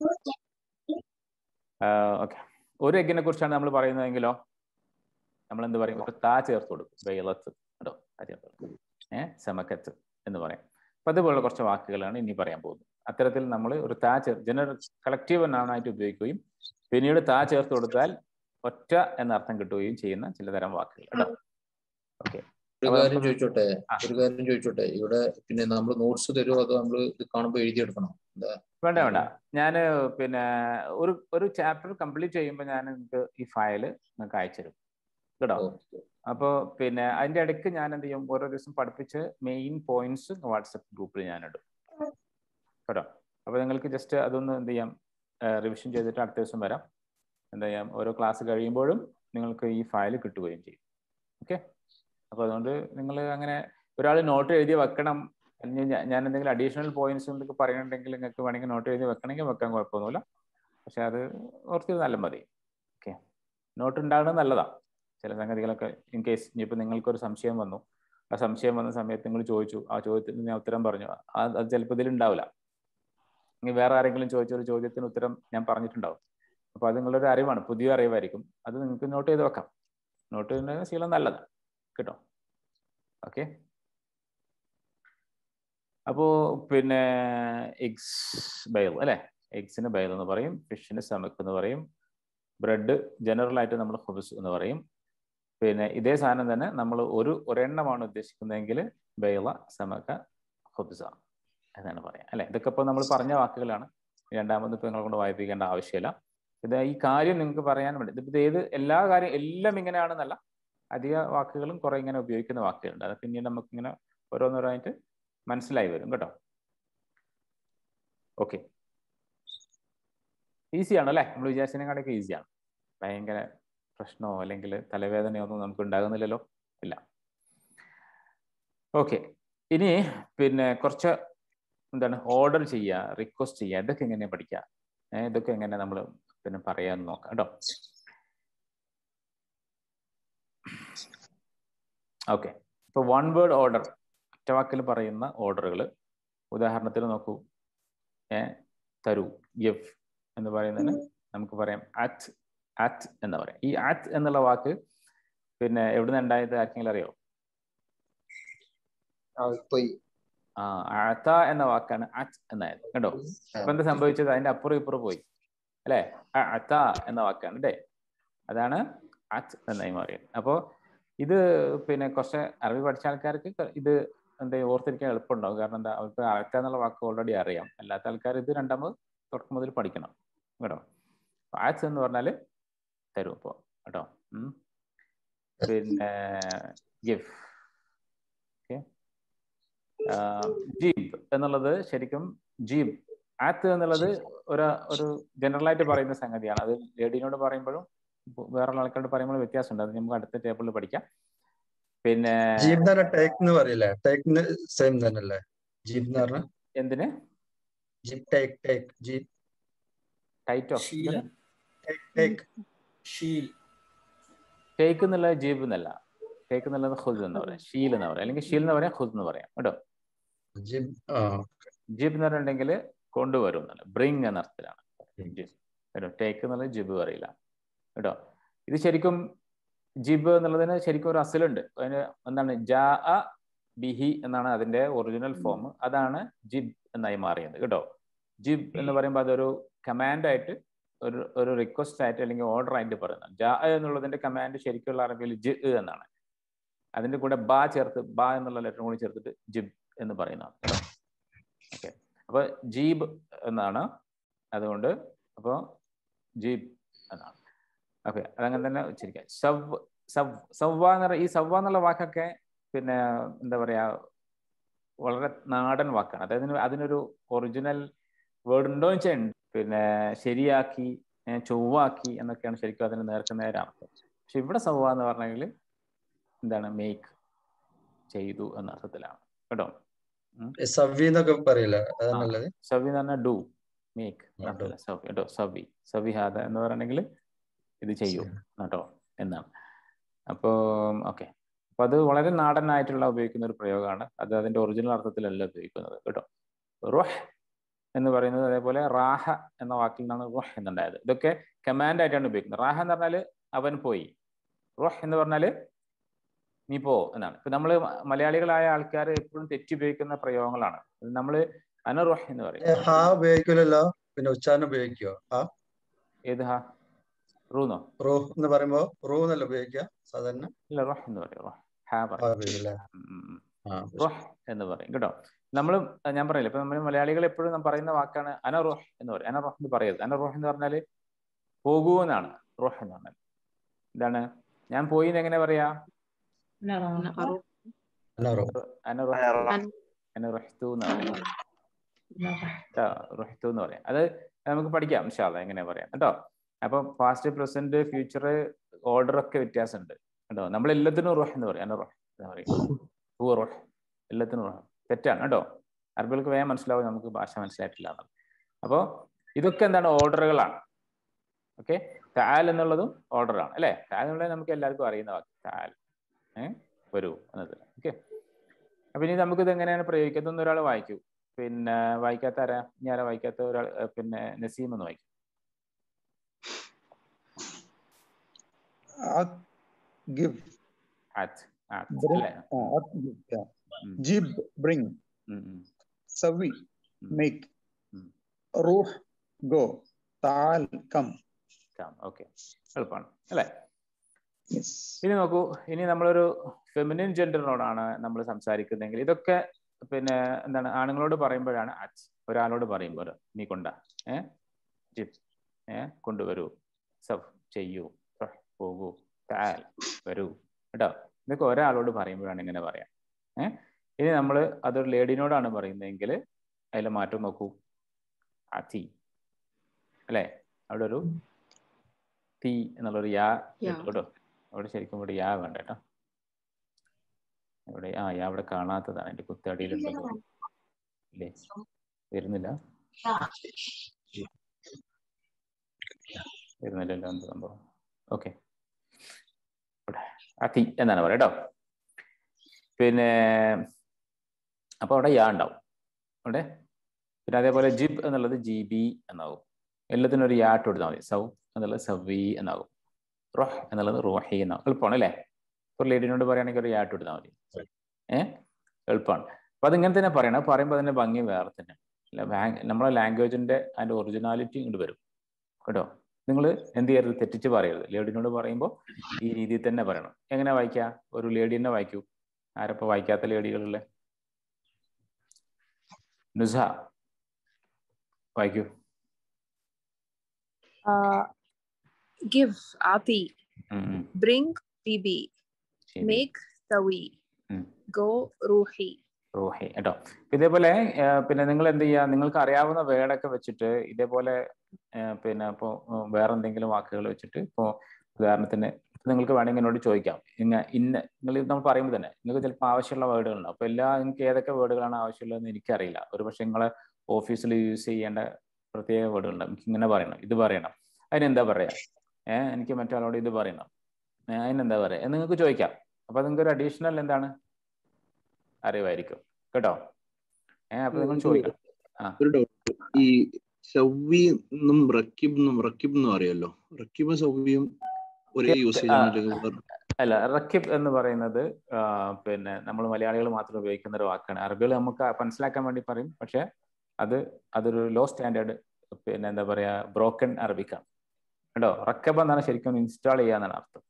ഓക്കെ ഒരു എഗ്ഗിനെ കുറിച്ചാണ് നമ്മൾ പറയുന്നതെങ്കിലോ നമ്മൾ എന്ത് പറയും ഒരു താ ചേർത്ത് കൊടുക്കും ബെയിലത്ത് കേട്ടോ താ ചേർത്ത് കൊടുക്കും ഏഹ് സമക്കത്ത് എന്ന് പറയും അപ്പൊ അതുപോലുള്ള കുറച്ച് വാക്കുകളാണ് ഇനി പറയാൻ പോകുന്നത് അത്തരത്തിൽ നമ്മൾ ഒരു താ ചേർ ജനറൽ കളക്റ്റീവ് എന്നാണായിട്ട് ഉപയോഗിക്കുകയും പിന്നീട് താ ചേർത്ത് കൊടുത്താൽ ഒറ്റ എന്ന അർത്ഥം കിട്ടുകയും ചെയ്യുന്ന ചിലതരം വാക്കുകൾ കേട്ടോ ഓക്കെ ഒരു അപ്പൊ കാര്യം നമുക്ക് ചോദിച്ചോട്ടെ ആ. ഒരു കാര്യം ചോദിച്ചോട്ടെ ഇവിടെ പിന്നെ നമ്മൾ നോട്ട്സ് തരുമോ അതോ നമ്മൾ ഇത് കാണുമ്പോൾ എഴുതിയെടുക്കണോ എന്താ വേണ്ട വേണ്ട ഞാൻ പിന്നെ ഒരു ഒരു ചാപ്റ്റർ കംപ്ലീറ്റ് ചെയ്യുമ്പോൾ ഞാൻ നിങ്ങൾക്ക് ഈ ഫയൽ നിങ്ങൾക്ക് അയച്ചുതരും കേട്ടോ ഓക്കെ അപ്പോൾ പിന്നെ അതിന്റെ ഇടയ്ക്ക് ഞാൻ എന്ത് ചെയ്യും ഓരോ ദിവസം പഠിപ്പിച്ച് മെയിൻ പോയിന്റ്സ് വാട്സപ്പ് ഗ്രൂപ്പിൽ ഞാൻ ഇടും കേട്ടോ അപ്പോൾ നിങ്ങൾക്ക് ജസ്റ്റ് അതൊന്ന് എന്ത് ചെയ്യാം റിവിഷൻ ചെയ്തിട്ട് അടുത്ത ദിവസം വരാം എന്താ ചെയ്യാം ഓരോ ക്ലാസ് കഴിയുമ്പോഴും നിങ്ങൾക്ക് ഈ ഫയൽ കിട്ടുകയും ചെയ്യും ഓക്കെ അപ്പോൾ അതുകൊണ്ട് നിങ്ങൾ അങ്ങനെ ഒരാൾ നോട്ട് എഴുതി വെക്കണം അല്ലെങ്കിൽ ഞാ- ഞാൻ എന്തെങ്കിലും അഡീഷണൽ പോയിന്റ്സ് എന്തൊക്കെ പറയുന്നുണ്ടെങ്കിൽ നിങ്ങൾക്ക് വേണമെങ്കിൽ നോട്ട് എഴുതി വെക്കണമെങ്കിൽ വെക്കാൻ കുഴപ്പമൊന്നുമില്ല പക്ഷെ അത് ഓർത്ത് നല്ല മതി ഓക്കെ നോട്ട് ഉണ്ടാകുന്നത് നല്ലതാണ് ചില സംഗതികളൊക്കെ ഇൻ കേസ് ഇനിയിപ്പോൾ നിങ്ങൾക്കൊരു സംശയം വന്നു ആ സംശയം വന്ന സമയത്ത് നിങ്ങൾ ചോദിച്ചു ആ ചോദ്യത്തിന് ഞാൻ ഉത്തരം പറഞ്ഞു ആ- അത് ചിലപ്പോൾ ഇതിൽ ഉണ്ടാവില്ല ഇനി വേറെ ആരെങ്കിലും ചോദിച്ച ഒരു ചോദ്യത്തിന് ഉത്തരം ഞാൻ പറഞ്ഞിട്ടുണ്ടാവും അപ്പോൾ അത് നിങ്ങളുടെ ഒരു അറിവാണ് പുതിയ അറിവായിരിക്കും അത് നിങ്ങൾക്ക് നോട്ട് ചെയ്ത് വെക്കാം നോട്ട് ചെയ്യുന്ന ശീലം നല്ലതാണ് കേട്ടോ ഓക്കെ അപ്പോ പിന്നെ എഗ്സ് ബയൽ അല്ലെ എഗ്സിന് ബയൽ എന്ന് പറയും ഫിഷിന് സമക്ക് എന്ന് പറയും ബ്രെഡ് ജനറൽ ആയിട്ട് നമ്മൾ ഹുബസ് എന്ന് പറയും പിന്നെ ഇതേ സാധനം തന്നെ നമ്മൾ ഒരു ഒരെണ്ണമാണ് ഉദ്ദേശിക്കുന്നതെങ്കിൽ ബൈള സമക ഹുബ്സ എന്നാണ് പറയാം അല്ലെ ഇതൊക്കെ ഇപ്പോൾ നമ്മൾ പറഞ്ഞ വാക്കുകളാണ് രണ്ടാമത് ഇപ്പോൾ നിങ്ങളെ കൊണ്ട് വായിപ്പിക്കേണ്ട ആവശ്യമില്ല ഇത് ഈ കാര്യം നിങ്ങൾക്ക് പറയാൻ വേണ്ടി ഇത് ഏത് എല്ലാ കാര്യം എല്ലാം ഇങ്ങനെയാണെന്നല്ല അധിക വാക്കുകളും കുറെ ഇങ്ങനെ ഉപയോഗിക്കുന്ന വാക്കുകളുണ്ട് അത് പിന്നീട് നമുക്ക് ഇങ്ങനെ ഓരോന്നോരോന്നായിട്ട് മനസ്സിലായി വരും കേട്ടോ ഓക്കെ ഈസിയാണ് അല്ലേ നമ്മൾ വിചാരിച്ചതിനെക്കാളൊക്കെ ഈസിയാണ് ഭയങ്കര പ്രശ്നമോ അല്ലെങ്കിൽ തലവേദനയോ ഒന്നും നമുക്ക് ഉണ്ടാകുന്നില്ലല്ലോ ഇല്ല ഓക്കെ ഇനി പിന്നെ കുറച്ച് എന്താണ് ഓർഡർ ചെയ്യുക റിക്വസ്റ്റ് ചെയ്യുക ഇതൊക്കെ എങ്ങനെ പഠിക്കുക ഏഹ് ഇതൊക്കെ എങ്ങനെ നമ്മൾ പിന്നെ പറയാൻ നോക്കാം കേട്ടോ ഓക്കെ ഇപ്പൊ വൺ വേർഡ് ഓർഡർ ഒറ്റവാക്കിൽ പറയുന്ന ഓർഡറുകൾ ഉദാഹരണത്തിന് നോക്കൂ ഏ തരൂ യഫ് എന്ന് പറയുന്നതിന് നമുക്ക് പറയാം അറ്റ് അറ്റ് എന്ന് പറയാം ഈ അറ്റ് എന്നുള്ള വാക്ക് പിന്നെ എവിടുന്ന് ഉണ്ടായത് ആർക്കെങ്കിലും അറിയോ പോയി ആ അത്ത എന്ന വാക്കാണ് അറ്റ് എന്നായത് കേട്ടോ അപ്പൊ എന്താ സംഭവിച്ചത് അതിന്റെ അപ്പുറം ഇപ്പുറം പോയി അല്ലെ അത്ത എന്ന വാക്കാണ് അല്ലേ അതാണ് അറ്റ് എന്നായി മാറിയത് അപ്പോ ഇത് പിന്നെ കുറച്ച് അറിവ് പഠിച്ച ആൾക്കാർക്ക് ഇത് എന്താ ഓർത്തിരിക്കാൻ എളുപ്പമുണ്ടാവും കാരണം എന്താ അവർക്ക് അത്ത എന്നുള്ള വാക്ക് ഓൾറെഡി അറിയാം അല്ലാത്ത ആൾക്കാർ ഇത് രണ്ടാമത് തുടക്കം മുതൽ പഠിക്കണം കേട്ടോ ആറ്റ്സ് എന്ന് പറഞ്ഞാല് തരും ഇപ്പോ കേട്ടോ ഉം. പിന്നെ ഗിഫ് ഓക്കെ ജീബ് എന്നുള്ളത് ശരിക്കും ജീബ് ആത്ത് എന്നുള്ളത് ഒരു ഒരു ജനറൽ ആയിട്ട് പറയുന്ന സംഗതിയാണ് അത് ലേഡീനോട് പറയുമ്പോഴും വേറെ ആൾക്കാരോട് പറയുമ്പോഴും വ്യത്യാസമുണ്ട് അത് നമുക്ക് അടുത്ത ടേബിളിൽ പഠിക്കാം പിന്നെ ജീപ്പ് തന്നെ ടേക്ക് എന്ന് പറയില്ലേ ടേക്കിന് സെയിം തന്നെയല്ലേ ജീപ്പ് എന്ന് പറഞ്ഞാൽ എന്തിന് ജീപ്പ് ടേക്ക് ടേക്ക് ജീപ്പ് ടൈറ്റോ ഷീല ടേക്ക് ടേക്ക് ഷീൽ ടേക്ക് എന്നുള്ള ജീബ് എന്നല്ല ടേക്ക് എന്നുള്ളത് ഹുദ് എന്ന് പറയാം ഷീൽ എന്ന് പറയാം അല്ലെങ്കിൽ ഷീൽ എന്ന് പറയാം ഹുദ് എന്ന് പറയാം കേട്ടോ ജീപ്പ് ആ ജിബ് എന്ന് പറഞ്ഞിട്ടുണ്ടെങ്കിൽ കൊണ്ടുവരും എന്നല്ല ബ്രിങ് എന്ന അർത്ഥത്തിലാണ് ജിബ് കേട്ടോ ടേക്ക് എന്നുള്ളത് ജിബ് പറയില്ല കേട്ടോ ഇത് ശരിക്കും ജിബ് എന്നുള്ളതിന് ശരിക്കും ഒരു അസലുണ്ട് അതിന് എന്താണ് ജാ അ ബിഹി എന്നാണ് അതിന്റെ ഒറിജിനൽ ഫോം അതാണ് ജിബ് എന്നായി മാറിയത് കേട്ടോ ജിബ് എന്ന് പറയുമ്പോൾ അതൊരു കമാൻഡ് ആയിട്ട് ഒരു ഒരു റിക്വസ്റ്റ് ആയിട്ട് അല്ലെങ്കിൽ ഓർഡർ ആയിട്ട് പറയുന്നത് ജാ എന്നുള്ളതിന്റെ കമാൻഡ് ശരിക്കുള്ള അറബിയിൽ ജി എന്നാണ് അതിന്റെ കൂടെ ബാ ചേർത്ത് ബാ എന്നുള്ള ലെറ്റർ കൂടി ചേർത്തിട്ട് ജിബ് എന്ന് പറയുന്നതാണ് കേട്ടോ ഓക്കെ അപ്പൊ ജീബ് എന്നാണ് അതുകൊണ്ട് അപ്പോൾ ജീബ് എന്നാണ് ഓക്കെ അതങ്ങനെ തന്നെ ഉച്ചരിക്കാം സവ് സവ് സവ്വ എന്ന് പറയുന്ന ഈ സവ്വ എന്നുള്ള വാക്കൊക്കെ പിന്നെ എന്താ പറയാ വളരെ നാടൻ വാക്കാണ് അതായത് അതിനൊരു ഒറിജിനൽ വേർഡ് ഉണ്ടോ എന്ന് വെച്ചാൽ ഉണ്ട് പിന്നെ ശരിയാക്കി ഏ, ചൊവ്വാക്കി എന്നൊക്കെയാണ് ശരിക്കും അതിന് നേർക്ക് നേരെ അർത്ഥം പക്ഷെ ഇവിടെ സവ്വ എന്ന് പറഞ്ഞെങ്കിൽ എന്താണ് മേക്ക് ചെയ്തു എന്ന അർത്ഥത്തിലാണ് കേട്ടോ സവ്വി എന്നൊക്കെ പറയില്ലേ അതാണല്ലത് സവി എന്ന് പറഞ്ഞാൽ ഡു മേക്ക് ആ, do. സവി കേട്ടോ സവി സവിഹാദ എന്ന് പറയണമെങ്കിൽ ഇത് ചെയ്യൂ കേട്ടോ എന്നാണ് അപ്പോൾ ഓക്കെ അപ്പൊ അത് വളരെ നാടനായിട്ടുള്ള ഉപയോഗിക്കുന്ന ഒരു പ്രയോഗമാണ് അത് അതിന്റെ ഒറിജിനൽ അർത്ഥത്തിലല്ല ഉപയോഗിക്കുന്നത് കേട്ടോ റുഹ് എന്ന് പറയുന്നത് അതേപോലെ റാഹ എന്ന വാക്കിൽ നിന്നാണ് റുഹ് എന്നുണ്ടായത് ഇതൊക്കെ കമാൻഡ് ആയിട്ടാണ് ഉപയോഗിക്കുന്നത് റാഹ എന്ന് പറഞ്ഞാൽ അവൻ പോയി റുഹ് എന്ന് പറഞ്ഞാൽ നീ പോ എന്നാണ് ഇപ്പൊ നമ്മൾ മലയാളികളായ ആൾക്കാർ എപ്പോഴും തെറ്റി ഉപയോഗിക്കുന്ന പ്രയോഗങ്ങളാണ് നമ്മൾ അനറുഹ് എന്ന് പറയും ഹാ ഉപയോഗിക്കില്ലല്ലോ പിന്നെ ഉച്ചാരണം ഉപയോഗിക്കുവോ ഹാ ഏത് ഹാ റൂന്നോ റോ എന്ന് പറയുമ്പോ റോ എന്നല്ല ഉപയോഗിക്കുക സാധാരണ ഇല്ല റോഹ് എന്ന് പറയും റോഹ് ഹ പറയും ആ വീടല്ലേ ഉം, ഉം, ഉം. ആ റുഹ് എന്ന് പറയും കേട്ടോ നമ്മൾ ഞാൻ പറയില്ല ഇപ്പൊ നമ്മൾ മലയാളികൾ എപ്പോഴും നാം പറയുന്ന വാക്കാണ് അന റുഹ് എന്ന് പറയും അന റുഹ് എന്ന് പറയരുത് അന റുഹ് എന്ന് പറഞ്ഞാല് പോകൂ എന്നാണ് റുഹ് എന്ന് പറഞ്ഞാൽ എന്താണ് ഞാൻ പോയി എന്ന് എങ്ങനെ പറയാ نأروح അനാറോ അന റുഹ് أنا അന റുഹ്തു എന്ന് പറയാം കേട്ടോ റുഹ്തു എന്ന് പറയാം അത് നമുക്ക് പഠിക്കാം ഇൻഷാല്ല എങ്ങനെ പറയാം കേട്ടോ അപ്പൊ പാസ്റ്റ് പ്രസന്റ് ഫ്യൂച്ചർ ഓർഡർ ഒക്കെ വ്യത്യാസമുണ്ട് കേട്ടോ നമ്മൾ എല്ലാത്തിനും റുഹ് എന്ന് പറയും അന റുഹ് എന്ന് പറയും ഹൂ റുഹ് എല്ലാത്തിനും റുഹ് തെറ്റാണ് കേട്ടോ അറബികൾക്ക് വേഗം മനസ്സിലാവും നമുക്ക് ഭാഷ മനസ്സിലായിട്ടില്ല എന്നുള്ളത് അപ്പോൾ ഇതൊക്കെ എന്താണ് ഓർഡറുകളാണ് ഓക്കെ താൽ എന്നുള്ളതും ഓർഡറാണ് അല്ലേ താൽ എന്നുള്ളത് നമുക്ക് എല്ലാവർക്കും അറിയുന്ന വാക്ക് താൽ ഏഹ് വരൂ എന്നത് ഓക്കെ അപ്പൊ ഇനി നമുക്കിത് എങ്ങനെയാണ് പ്രയോഗിക്കുന്നത് ഒരാൾ വായിക്കൂ പിന്നെ വായിക്കാത്ത ആരാ ഇനി ആരാ വായിക്കാത്ത ഒരാൾ ഏർ പിന്നെ നസീം എന്ന് വായിക്കും At, give. ആത്ത് ആത്ത് Bring. അല്ലേ Uh, at, give. Yeah. ഉം, Jib, bring. ഉം, ഉം, Sawi, ഉം. make. Mm. Ruh, go. Ta'al, come. Okay എളുപ്പമാണ് അല്ലേ Yes. ഇനി നോക്കൂ ഇനി നമ്മളൊരു ഫെമിനിൻ ജെൻഡറിനോടാണ് നമ്മൾ സംസാരിക്കുന്നതെങ്കിൽ ഇതൊക്കെ പിന്നെ എന്താണ് ആണുങ്ങളോട് പറയുമ്പോഴാണ് അച്ച് ഒരാളോട് പറയുമ്പോൾ നീ കൊണ്ട ഏ ജിപ് ഏ കൊണ്ടുവരൂ സഫ് ചെയ്യൂ റഹ് പോകൂ താൽ വരൂ കേട്ടോ ഇതൊക്കെ ഒരാളോട് പറയുമ്പോഴാണ് ഇങ്ങനെ പറയാം ഏ ഇനി നമ്മൾ അതൊരു ലേഡിനോടാണ് പറയുന്നതെങ്കിൽ അതിലെ മാറ്റം നോക്കൂ അതി അല്ലേ അവിടെ ഒരു തീ എന്നുള്ളൊരു യാ യാ. ഉണ്ട് കേട്ടോ അവിടെ ശരിക്കും ഇവിടെ യാ വേണ്ട കേട്ടോ ഇവിടെ ആ യാ അവിടെ കാണാത്തതാണ് എന്റെ കുത്തടിയിലുണ്ടല്ലോ ഇല്ലേ വരുന്നില്ല വരുന്നില്ലല്ലോ എന്ത് സംഭവം ഓക്കെ അതി എന്നാണ് പറയാം കേട്ടോ പിന്നെ അപ്പൊ അവിടെ യാ ഉണ്ടാവും അവിടെ പിന്നെ അതേപോലെ ജിബ് എന്നുള്ളത് ജി ബി എന്നാവും എല്ലാത്തിനും ഒരു യാ ഇട്ട് കൊടുത്താൽ മതി സൗ എന്നുള്ളത് സവി എന്നാകും റോഹ് എന്നുള്ളത് റോഹി എന്നാകും എളുപ്പമാണ് അല്ലേ ഒരു ലേഡിനോട് പറയുകയാണെങ്കിൽ ഒരു യാ ഇട്ട് കൊടുത്താൽ മതി ഏഹ് എളുപ്പമാണ് അപ്പൊ അതിങ്ങനെ തന്നെ പറയണം പറയുമ്പോൾ അതിന്റെ ഭംഗി വേറെ തന്നെ അല്ല ബാ- നമ്മളെ ലാംഗ്വേജിന്റെ അതിന്റെ ഒറിജിനാലിറ്റി ഇങ്ങോട്ട് വരും കേട്ടോ നിങ്ങൾ എന്ത് ചെയ്യരുത് തെറ്റിച്ച് പറയരുത് ലേഡിനോട് പറയുമ്പോൾ ഈ രീതിയിൽ തന്നെ പറയണം എങ്ങനെ വായിക്കുക ഒരു ലേഡി തന്നെ വായിക്കൂ ആരപ്പോ വായിക്കാത്ത ലേഡികളുള്ള നുസ വായിക്കൂ Uh, give, Ati. ഉം, ഉം. Bring, Bibi. ശരി. Make, Sawi. ഉം. Go, Ruhi. റൂഹി കേട്ടോ അപ്പൊ ഇതേപോലെ ആ, പിന്നെ നിങ്ങൾ എന്ത് ചെയ്യുക നിങ്ങൾക്ക് അറിയാവുന്ന വേർഡൊക്കെ വെച്ചിട്ട് ഇതേപോലെ ആ, പിന്നെ ഇപ്പോൾ വേറെ എന്തെങ്കിലും വാക്കുകൾ വെച്ചിട്ട് ഇപ്പോൾ ഉദാഹരണത്തിന് നിങ്ങൾക്ക് വേണമെങ്കിൽ എന്നോട് ചോദിക്കാം ഇന്ന ഇന്ന നിങ്ങൾ നമ്മൾ പറയുമ്പോൾ തന്നെ നിങ്ങൾക്ക് ചിലപ്പോൾ ആവശ്യമുള്ള വേർഡുകളുണ്ടാവും അപ്പോൾ എല്ലാ നിങ്ങൾക്ക് ഏതൊക്കെ വേർഡുകളാണ് ആവശ്യമുള്ളതെന്ന് എനിക്കറിയില്ല ഒരു പക്ഷേ നിങ്ങളെ ഓഫീസിൽ യൂസ് ചെയ്യേണ്ട പ്രത്യേക വേർഡുകളുണ്ട് എനിക്ക് ഇങ്ങനെ പറയണം ഇത് പറയണം അതിനെന്താ പറയാ ഏഹ് എനിക്ക് മറ്റൊരാളോട് ഇത് പറയണം ഏ, അതിനെന്താ പറയാ എന്ന് നിങ്ങൾക്ക് ചോദിക്കാം അപ്പൊ നിങ്ങൾക്ക് ഒരു അഡീഷണൽ എന്താണ് അറിവായിരിക്കും കേട്ടോ ഏഹ് അപ്പൊ നിങ്ങൾ ചോദിക്കണം ആ ഒരു ഡൗട്ട് ഈ സവ്വി എന്നും റക്കിബ് എന്നും റക്കിബ് എന്നും അറിയാലോ റക്കിബും സവ്വിയും ഒരേ യൂസേജ് ആണ് അല്ലെങ്കിൽ വേറെ- അല്ല റക്കിബ് എന്ന് പറയുന്നത് ആ, പിന്നെ നമ്മൾ മലയാളികൾ മാത്രം ഉപയോഗിക്കുന്ന ഒരു വാക്കാണ് അറബികൾ നമുക്ക് മനസ്സിലാക്കാൻ വേണ്ടി പറയും പക്ഷെ അത് അതൊരു ലോ സ്റ്റാൻഡേർഡ് പിന്നെ എന്താ പറയാ ബ്രോക്കൺ അറബിക്കാണ് കേട്ടോ റക്കബ് എന്നാണ് ശരിക്കും ഇൻസ്റ്റാൾ ചെയ്യാന്നാണ് അർത്ഥം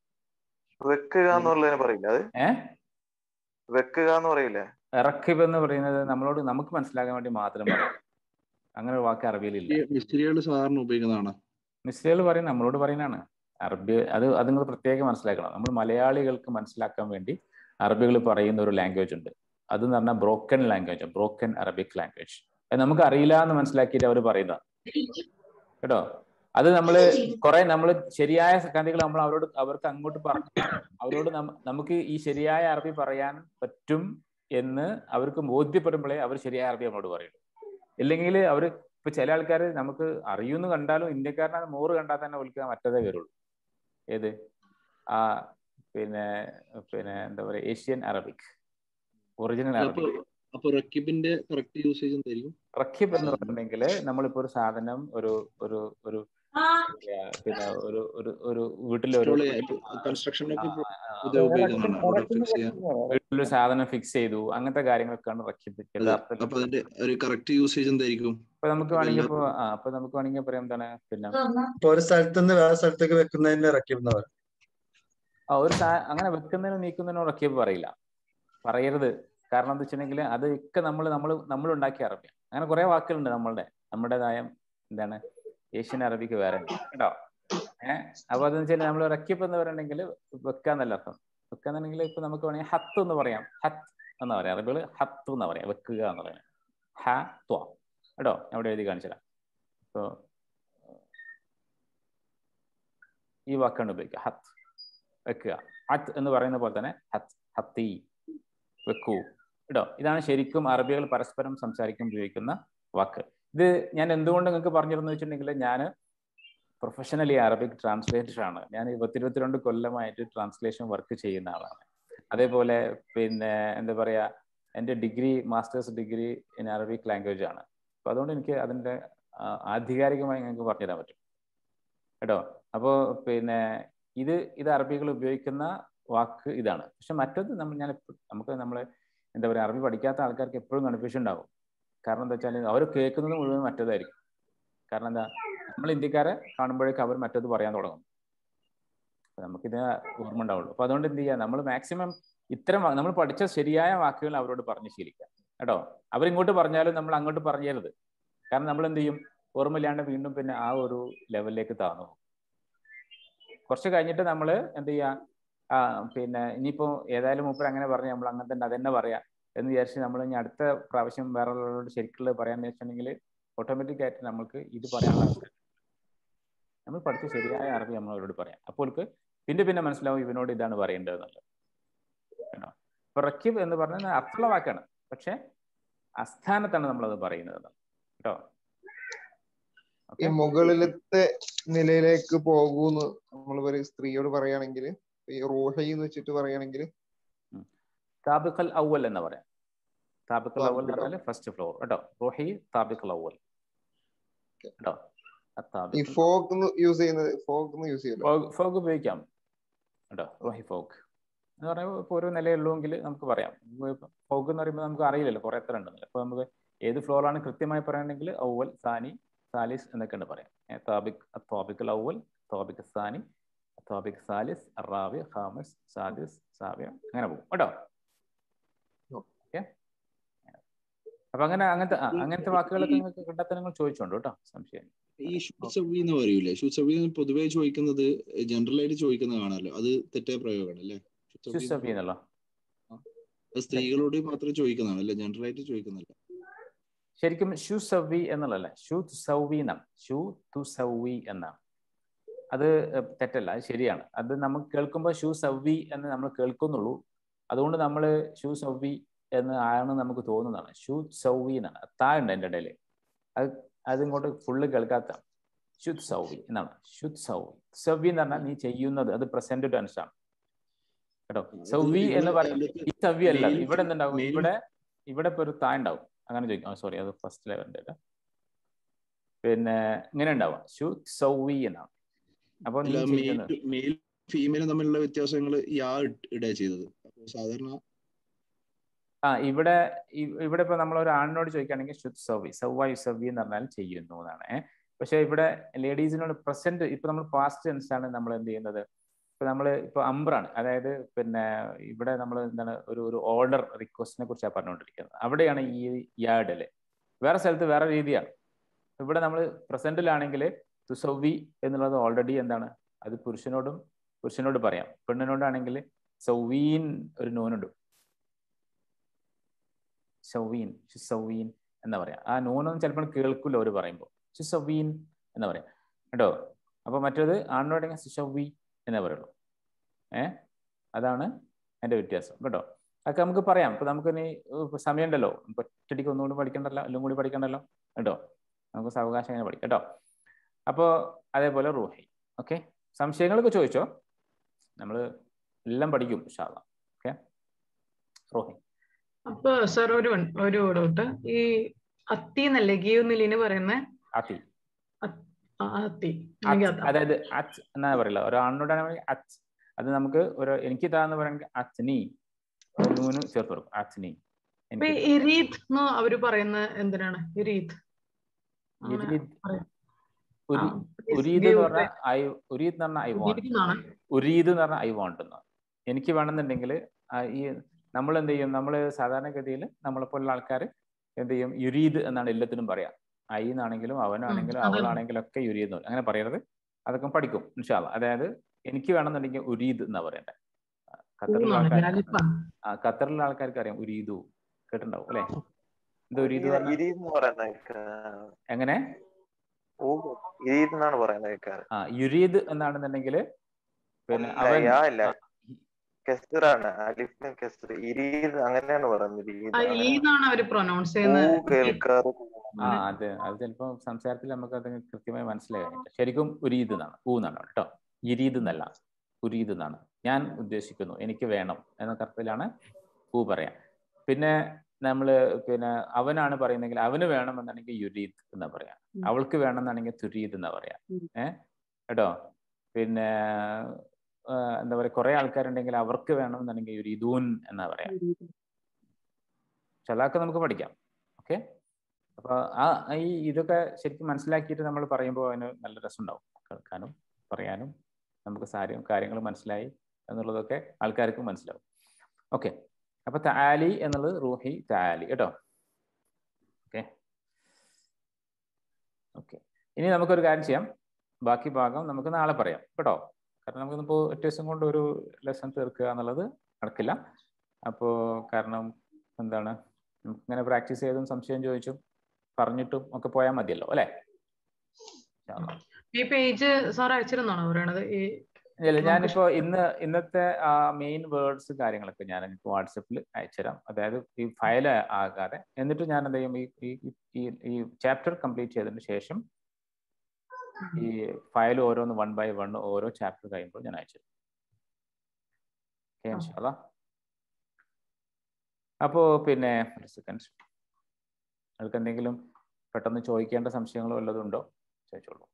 വെക്കുക എന്നുള്ളതിനെ പറയില്ല അത് ഏഹ് വെക്കുക എന്ന് പറയില്ലേ റക്കിബ് എന്ന് പറയുന്നത് നമ്മളോട് നമുക്ക് മനസ്സിലാക്കാൻ വേണ്ടി മാത്രം പറയും അങ്ങനെ ഒരു വാക്ക് അറബിയിലില്ല ഈ മിസ്ത്രികൾ സാധാരണ ഉപയോഗിക്കുന്നതാണ് മിസ്റ്റുകൾ പറയും നമ്മളോട് പറയുന്നതാണ് അറബി അത് അത് നിങ്ങൾ പ്രത്യേകം മനസ്സിലാക്കണം നമ്മൾ മലയാളികൾക്ക് മനസ്സിലാക്കാൻ വേണ്ടി അറബികൾ പറയുന്ന ഒരു ലാംഗ്വേജ് ഉണ്ട് അത് എന്ന് പറഞ്ഞാൽ broken language broken Arabic language അത് നമുക്ക് അറിയില്ല എന്ന് മനസ്സിലാക്കിയിട്ട് അവർ പറയുന്ന കേട്ടോ അത് നമ്മൾ കുറെ നമ്മൾ ശരിയായ സംഗതികൾ നമ്മൾ അവരോട് അവർക്ക് അങ്ങോട്ട് പറഞ്ഞു അവരോട് നമ്മ- നമുക്ക് ഈ ശരിയായ അറബി പറയാൻ പറ്റും എന്ന് അവർക്ക് ബോധ്യപ്പെടുമ്പോഴേ അവർ ശരിയായ അറബി നമ്മളോട് പറയുള്ളൂ ഇല്ലെങ്കിൽ അവർ ഇപ്പൊ ചില ആൾക്കാർ നമുക്ക് അറിയുമെന്ന് കണ്ടാലും ഇന്ത്യക്കാരനെ മോറ് കണ്ടാൽ തന്നെ വിളിക്കാൻ മറ്റതേ വരുള്ളൂ ഏത് ആ പിന്നെ പിന്നെ എന്താ പറയുക ഏഷ്യൻ അറബിക് ഒറിജിനൽ അപ്പൊ അറബിക് അപ്പൊ റക്കിബിന്റെ കറക്റ്റ് യൂസേജ് എന്തായിരിക്കും റഖീബ് എന്ന് പറഞ്ഞിട്ടുണ്ടെങ്കിൽ നമ്മളിപ്പോ ഒരു സാധനം ഒരു ഒരു ഒരു പിന്നെ ഒരു ഒരു ഒരു വീട്ടിലെ ഒരു കൺസ്ട്രക്ഷനൊക്കെ ആ, ആ, ഇത് ഉപയോഗിക്കുന്നതാണ് അവിടെ ഫിക്സ് ചെയ്യാൻ വീട്ടിലൊരു സാധനം ഫിക്സ് ചെയ്തു അങ്ങനത്തെ കാര്യങ്ങളൊക്കെയാണ് റഖീബ് അതെ. യഥാർത്ഥത്തിൽ അപ്പൊ അതിന്റെ ഒരു കറക്റ്റ് യൂസേജ് എന്തായിരിക്കും ഇപ്പൊ നമുക്ക് വേണമെങ്കിൽ ഇപ്പൊ ആ അപ്പൊ നമുക്ക് വേണമെങ്കിൽ പറയാം എന്താണ് പിന്നെ ഇപ്പൊ ഒരു സ്ഥലത്ത് നിന്ന് വേറെ സ്ഥലത്തേക്ക് വെക്കുന്നതിന് റക്കീബ് എന്ന് പറയും ആ ഒരു സാ അങ്ങനെ വെക്കുന്നതിനോ നീക്കുന്നതിനോ റക്കീബ് പറയില്ല പറയരുത് കാരണം എന്താ വെച്ചിട്ടുണ്ടെങ്കിൽ അതൊക്കെ നമ്മൾ നമ്മൾ നമ്മൾ ഉണ്ടാക്കിയ അറബി അങ്ങനെ കുറെ വാക്കുകളുണ്ട് നമ്മളുടെ നമ്മുടേതായ എന്താണ് ഏഷ്യൻ അറബിക്ക് വേറെ ഉണ്ട് കേട്ടോ ഏഹ് അപ്പൊ അതെന്ന് വെച്ചാൽ നമ്മൾ റക്കീബ് എന്ന് പറയുന്നുണ്ടെങ്കിൽ വെക്കാന്നല്ല അർത്ഥം വെക്കാന്നുണ്ടെങ്കിൽ ഇപ്പൊ നമുക്ക് വേണമെങ്കിൽ ഹത്ത് എന്ന് പറയാം ഹത്ത് എന്നാ പറയാം അറബികൾ ഹത്ത് എന്നാ പറയാം വെക്കുക എന്ന് പറയുന്നത് ഹ ത്വ കേട്ടോ ഞാൻ ഇവിടെ എഴുതി കാണിച്ചുതരാം ഇപ്പൊ ഈ വാക്കാണ് ഉപയോഗിക്കുക ഹത്ത് വെക്കുക ഹത്ത് എന്ന് പറയുന്ന പോലെ തന്നെ ഹത്ത് ഹത്തി വെക്കൂ കേട്ടോ ഇതാണ് ശരിക്കും അറബികൾ പരസ്പരം സംസാരിക്കാൻ ഉപയോഗിക്കുന്ന വാക്ക് ഇത് ഞാൻ എന്തുകൊണ്ട് നിങ്ങൾക്ക് പറഞ്ഞിരുന്നു വെച്ചിട്ടുണ്ടെങ്കിൽ ഞാൻ പ്രൊഫഷണലി അറബിക് ട്രാൻസ്ലേറ്റർ ആണ് ഞാൻ പത്തിരുപത്തിരണ്ട് കൊല്ലമായിട്ട് ട്രാൻസ്ലേഷൻ വർക്ക് ചെയ്യുന്ന ആളാണ് അതേപോലെ പിന്നെ എന്താ പറയാ എൻ്റെ degree masters degree in Arabic language ആണ് അപ്പൊ അതുകൊണ്ട് എനിക്ക് അതിൻ്റെ ആധികാരികമായി നിങ്ങൾക്ക് പറഞ്ഞു തരാൻ പറ്റും കേട്ടോ അപ്പോൾ പിന്നെ ഇത് ഇത് അറബികൾ ഉപയോഗിക്കുന്ന വാക്ക് ഇതാണ് പക്ഷെ മറ്റത് നമ്മൾ ഞാൻ നമുക്ക് നമ്മൾ എന്താ പറയുക അറബി പഠിക്കാത്ത ആൾക്കാർക്ക് എപ്പോഴും കൺഫ്യൂഷൻ ഉണ്ടാവും കാരണം എന്താ വെച്ചാൽ അവർ കേൾക്കുന്നത് മുഴുവൻ മറ്റേതായിരിക്കും കാരണം എന്താ നമ്മൾ ഇന്ത്യക്കാരെ കാണുമ്പോഴേക്കും അവർ മറ്റത് പറയാൻ തുടങ്ങും നമുക്കിത് ഓർമ്മ ഉണ്ടാവുള്ളൂ അപ്പൊ അതുകൊണ്ട് എന്ത് ചെയ്യുക നമ്മൾ മാക്സിമം ഇത്തരം നമ്മൾ പഠിച്ച ശരിയായ വാക്കുകൾ അവരോട് പറഞ്ഞ് ശീലിക്കുക കേട്ടോ അവരിങ്ങോട്ട് പറഞ്ഞാലും നമ്മൾ അങ്ങോട്ട് പറഞ്ഞരുത് കാരണം നമ്മൾ എന്ത് ചെയ്യും ഓർമ്മയില്ലാണ്ട് വീണ്ടും പിന്നെ ആ ഒരു ലെവലിലേക്ക് താന്നു പോകും കുറച്ച് കഴിഞ്ഞിട്ട് നമ്മൾ എന്ത് ചെയ്യുക ആ പിന്നെ ഇനിയിപ്പോ ഏതായാലും മൂപ്പർ അങ്ങനെ പറഞ്ഞ് നമ്മൾ അങ്ങനെ തന്നെ അതന്നെ പറയാം എന്ന് വിചാരിച്ച് നമ്മൾ ഇനി അടുത്ത പ്രാവശ്യം വേറെ ഉള്ളവരോട് ശരിക്കുള്ളത് പറയാന്ന് വെച്ചിട്ടുണ്ടെങ്കിൽ ഓട്ടോമാറ്റിക് ആയിട്ട് നമ്മൾക്ക് ഇത് പറയാനുള്ള അവസരം നമ്മൾ പഠിച്ച ശരിയായ അറബി നമ്മൾ അവരോട് പറയാം അപ്പോൾ പിന്നെ പിന്നെ മനസ്സിലാവും ഇവനോട് ഇതാണ് പറയേണ്ടത് എന്നുള്ളത് കേട്ടോ അപ്പൊ റക്കീബ് എന്ന് പറഞ്ഞാൽ അർത്ഥമുള്ള വാക്കാണ് പക്ഷെ അസ്ഥാനത്താണ് നമ്മളത് പറയുന്നത് കേട്ടോ ഈ മുകളിലത്തെ നിലയിലേക്ക് പോകൂന്ന് നമ്മൾ ഒരു സ്ത്രീയോട് പറയുകയാണെങ്കിൽ ഈ റൂഹി എന്ന് വെച്ചിട്ട് പറയുകയാണെങ്കിൽ താബിഖൽ അവൽ എന്ന് പറയാം താബിഖൽ അവൽ എന്ന് പറഞ്ഞാൽ ഫസ്റ്റ് ഫ്ലോർ കേട്ടോ റൂഹി താബിഖൽ അവൽ കേട്ടോ ഈ ഫോഗ് യൂസ് ചെയ്യുന്നത് ഫോഗ് യൂസ് ചെയ്യുന്നത് ഫോഗ് ഉപയോഗിക്കാം കേട്ടോ റോഹി ഫോഗ് എന്ന് പറയുമ്പോൾ ഇപ്പോൾ ഒരു നിലയുള്ളൂവെങ്കിൽ നമുക്ക് പറയാം ഫോഗ് എന്ന് പറയുമ്പോൾ നമുക്ക് അറിയില്ലല്ലോ കുറെ എത്ര ഉണ്ടെന്നില്ല അപ്പോൾ നമുക്ക് ഏത് ഫ്ലോറാണ് കൃത്യമായി പറയുകയാണെങ്കിൽ ഔവൽ സാനി സാലിസ് എന്നൊക്കെയാണ് പറയാം താബിക് തോബിക് ഔവൽ തോബിക് സാനി തോബിക് സാലിസ് റാബി ഹാമിസ് സാദിസ് സാബിയ അങ്ങനെ പോകും കേട്ടോ ഓക്കെ അപ്പൊ അങ്ങനെ അങ്ങനത്തെ അങ്ങനത്തെ വാക്കുകളൊക്കെ നിങ്ങൾക്ക് കണ്ടെത്താൻ നിങ്ങൾ ചോദിച്ചോണ്ട് കേട്ടോ സംശയം ഈ ഷുസവി എന്ന് പറയൂലേ ഷുസവി പൊതുവെ ചോദിക്കുന്നത് ജനറൽ ആയിട്ട് ചോദിക്കുന്നത് കാണാലോ അത് തെറ്റായ പ്രയോഗമാണ് അല്ലേ ഷുസവി എന്നല്ലോ സ്ത്രീകളോട് മാത്രം ചോദിക്കുന്നതാണ് അല്ലെ ജനറൽ ആയിട്ട് ചോദിക്കുന്നില്ല ശരിക്കും ഷു സവി എന്നുള്ളതല്ല ഷു സൗവി എന്നാണ് ഷു തു സൗവി എന്നാണ് അത് തെറ്റല്ല അത് ശരിയാണ് അത് നമുക്ക് കേൾക്കുമ്പോൾ ഷു സവ്വി എന്ന് നമ്മൾ കേൾക്കുന്നുള്ളൂ അതുകൊണ്ട് നമ്മൾ ഷു സവ്വി എന്ന് ആണ് നമുക്ക് തോന്നുന്നതാണ് ഷു സൗവി എന്നാണ് താ ഉണ്ട് എൻ്റെ ഇടയിൽ അത് അതിങ്ങോട്ട് ഫുള്ള് കേൾക്കാത്ത ശുദ്ധ് സൗവി എന്നാണ് ശുദ്ധ് സൗവി സവ്വി എന്ന് പറഞ്ഞാൽ നീ ചെയ്യുന്നത് അത് പ്രസന്റ് ടെൻസ് ആണ് കേട്ടോ സൗവി എന്ന് പറയുന്നത് ഈ സവ്യ അല്ല ഇവിടെ എന്തുണ്ടാവും ഇവിടെ ഇവിടെ ഇപ്പൊ ഒരു താ ഉണ്ടാവും അങ്ങനെ ചോദിക്കാം സോറി അത് ഫസ്റ്റ് ലെവലിന്റെ അല്ല പിന്നെ ഇങ്ങനെ ഉണ്ടാവുക ശുദ്ധ് സൗവി എന്നാണ് അപ്പൊ നീ ചെയ്യുന്നത് മെയിൽ ഫീമെയിലും തമ്മിലുള്ള വ്യത്യാസങ്ങൾ യാ ഇടുക ചെയ്തത് സാധാരണ ആ ഇവിടെ ഇവിടെ ഇപ്പൊ നമ്മൾ ഒരു ആണിനോട് ചോദിക്കുകയാണെങ്കിൽ ശുദ്ധ് സൗവി സൗവ യുസവി എന്ന് പറഞ്ഞാൽ ചെയ്യുന്നു എന്നാണ് പക്ഷെ ഇവിടെ ലേഡീസിനോട് പ്രസന്റ് ഇപ്പൊ നമ്മൾ പാസ്റ്റ് ടെൻസ് ആണ് നമ്മൾ എന്ത് ചെയ്യുന്നത് ഇപ്പൊ നമ്മൾ ഇപ്പൊ അംബ്രാണ് അതായത് പിന്നെ ഇവിടെ നമ്മൾ എന്താണ് ഒരു ഒരു ഓർഡർ റിക്വസ്റ്റിനെ കുറിച്ചാണ് പറഞ്ഞുകൊണ്ടിരിക്കുന്നത് അവിടെയാണ് ഈ യാഡല് വേറെ സ്ഥലത്ത് വേറെ രീതിയാണ് ഇവിടെ നമ്മൾ പ്രസന്റിലാണെങ്കിൽ തുസവി എന്നുള്ളത് ഓൾറെഡി എന്താണ് അത് പുരുഷനോടും പുരുഷനോട് പറയാം പെണ്ണിനോടാണെങ്കിൽ സൗവീൻ ഒരു നൂനുണ്ട് ഷൗവീൻ ഷുസൗവീൻ എന്ന് പറയാം ആ നൂനൊന്നും ചിലപ്പോൾ കേൾക്കില്ല അവർ പറയുമ്പോൾ ഷുസവീൻ എന്ന് പറയാം കേട്ടോ അപ്പൊ മറ്റേത് ആണിനോടെങ്കിൽ സുഷവി എന്നേ പറയുള്ളൂ ഏ അതാണ് അതിന്റെ വ്യത്യാസം കേട്ടോ അതൊക്കെ നമുക്ക് പറയാം ഇപ്പൊ നമുക്ക് ഇനി സമയമുണ്ടല്ലോ ഒറ്റടിക്ക് ഒന്നുകൂടി പഠിക്കണ്ടല്ലോ എല്ലാം കൂടി പഠിക്കണ്ടല്ലോ കേട്ടോ നമുക്ക് സാവകാശം ഇങ്ങനെ പഠിക്കാം കേട്ടോ അപ്പോൾ അതേപോലെ റൂഹി ഓക്കെ സംശയങ്ങളൊക്കെ ചോദിച്ചോ നമ്മൾ എല്ലാം പഠിക്കും ഷാള ഓക്കെ റൂഹി അപ്പൊ സാർ ഒരു ഒരു ഡൗട്ട് ഈ അത്തി എന്നല്ലേ ഗീവുന്നില്ലിന് പറയുന്ന അത്തി അത്തി അതായത് അച്ച് എന്നാ പറയില്ല ഒരാണിനോടാണെങ്കിൽ അച്ച് അത് നമുക്ക് ഒരു എനിക്ക് താന്ന് പറയുന്നത് അച്ഛനി നൂന് ചേർത്ത് കൊടുക്കും അച്ഛനി ഇരീത് എന്ന് അവര് പറയുന്ന എന്തിനാണ് ഇരീത് ഉരി Yes, ഉരീദ് give എന്ന് പറഞ്ഞാൽ ഐ ഉരീദ് എന്ന് പറഞ്ഞാൽ ഐ വാണ്ട് ഉരീദ് എന്നാണ്. ഉരീദ് എന്ന് പറഞ്ഞാൽ ഐ വാണ്ട് എന്ന് എനിക്ക് വേണമെന്നുണ്ടെങ്കിൽ ഈ നമ്മൾ എന്ത് ചെയ്യും നമ്മൾ സാധാരണഗതിയിൽ നമ്മളെപ്പോലുള്ള ആൾക്കാർ എന്ത് ചെയ്യും യുരീദ് എന്നാണ് എല്ലാത്തിനും പറയാം ഐ എന്നാണെങ്കിലും അവനാണെങ്കിലും അതെ. അവളാണെങ്കിലും ഒക്കെ യുരീദ് എന്ന് പറയും. അങ്ങനെ പറയരുത് അതൊക്കെ പഠിക്കും ഇൻഷാല്ല അതായത് എനിക്ക് വേണമെന്നുണ്ടെങ്കിൽ ഉരീദ് എന്നാ പറയണ്ടേ ഖത്തറിലുള്ള ഊന്നാണ്, ആൾക്കാർ അലിഫാണ്. ആ ഖത്തറിലുള്ള ആൾക്കാർക്ക് അറിയാം ഉരീദു കേട്ടിട്ടുണ്ടാവും അല്ലെ എന്താ ഉരീദ് പറഞ്ഞാൽ ഇരീന്ന് പറയുന്നത് എങ്ങനെ ഓ ഇരീത് എന്നാണ് പറയുന്നത് കേൾക്കാറ് ആ യുരീദ് എന്നാണെന്നുണ്ടെങ്കിൽ പിന്നെ അല്ല, അവൻ യാ അല്ല കെസ്റ്ററാണ് അലിഫ് കെസ്റ്റർ ഇരീത് അങ്ങനെയാണ് പറയുന്നത് ഇരീത് ആ ഈ എന്നാണ് അവര് പ്രൊനൗൺസ് ഓ ചെയ്യുന്നത് കേൾക്കാറ് ആ അത് അത് ചിലപ്പോൾ സംസാരത്തിൽ നമുക്ക് അത് കൃത്യമായി മനസ്സിലാകാനില്ല ശരിക്കും ഉരീദ് എന്നാണ് ഊ എന്നാണ് കേട്ടോ ഇരീദ് എന്നല്ല ഉരീദ് എന്നാണ് ഞാൻ ഉദ്ദേശിക്കുന്നു എനിക്ക് വേണം എന്ന അർത്ഥത്തിലാണ് ഊ പറയാം പിന്നെ നമ്മൾ പിന്നെ അവനാണ് പറയുന്നെങ്കിൽ അവന് വേണം എന്നാണെങ്കിൽ യുരീദ് എന്നാ പറയാം അവൾക്ക് വേണം എന്നാണെങ്കിൽ തുരീദ് എന്നാ പറയാം ഏ കേട്ടോ പിന്നെ ആ, എന്താ പറയാ കുറെ ആൾക്കാരുണ്ടെങ്കിൽ അവർക്ക് വേണം എന്നുണ്ടെങ്കിൽ യുരീദൂൻ എന്നാ പറയാം പക്ഷെ അതൊക്കെ നമുക്ക് പഠിക്കാം ഓക്കെ അപ്പൊ ആ ഈ ഇതൊക്കെ ശരിക്കും മനസ്സിലാക്കിയിട്ട് നമ്മൾ പറയുമ്പോൾ അതിന് നല്ല രസമുണ്ടാവും കേൾക്കാനും പറയാനും നമുക്ക് സാരി കാര്യങ്ങൾ മനസ്സിലായി എന്നുള്ളതൊക്കെ ആൾക്കാർക്ക് മനസ്സിലാവും ഓക്കെ അപ്പൊ താലി എന്നുള്ളത് റൂഹി താലി കേട്ടോ ഓക്കെ ഓക്കെ ഇനി നമുക്കൊരു കാര്യം ചെയ്യാം ബാക്കി ഭാഗം നമുക്ക് നാളെ പറയാം കേട്ടോ കാരണം നമുക്കിപ്പോൾ ഒറ്റ ദിവസം കൊണ്ട് ഒരു ലെസൺ തീർക്കുക എന്നുള്ളത് നടക്കില്ല അപ്പോൾ കാരണം എന്താണ് നമുക്ക് ഇങ്ങനെ പ്രാക്ടീസ് ചെയ്തും സംശയം ചോദിച്ചും പറഞ്ഞിട്ടും ഒക്കെ പോയാൽ മതിയല്ലോ അല്ലേ ഈ പേജ് സാർ അയച്ചിരുന്നാണോ പറയണത് ഈ ഇല്ല ഞാനിപ്പോ ഇന്ന് ഇന്നത്തെ ആ മെയിൻ വേർഡ്സ് കാര്യങ്ങളൊക്കെ ഞാൻ എനിക്ക് വാട്സപ്പിൽ അയച്ചുതരാം അതായത് ഈ ഫയൽ ആകാതെ എന്നിട്ട് ഞാൻ എന്ത് ചെയ്യും ഈ ഈ- ഈ ഈ ചാപ്റ്റർ കംപ്ലീറ്റ് ചെയ്തതിന് ശേഷം ഈ ഫയൽ ഓരോന്ന് വൺ ബൈ വൺ ഓരോ ചാപ്റ്റർ കഴിയുമ്പോൾ ഞാൻ അയച്ചു ഓക്കെ ഇൻഷാല്ലാ അപ്പോ പിന്നെ ഒരു സെക്കൻഡ് നിങ്ങൾക്ക് എന്തെങ്കിലും പെട്ടെന്ന് ചോദിക്കേണ്ട സംശയങ്ങളോ വല്ലതും ഉണ്ടോ ചോദിച്ചോളൂ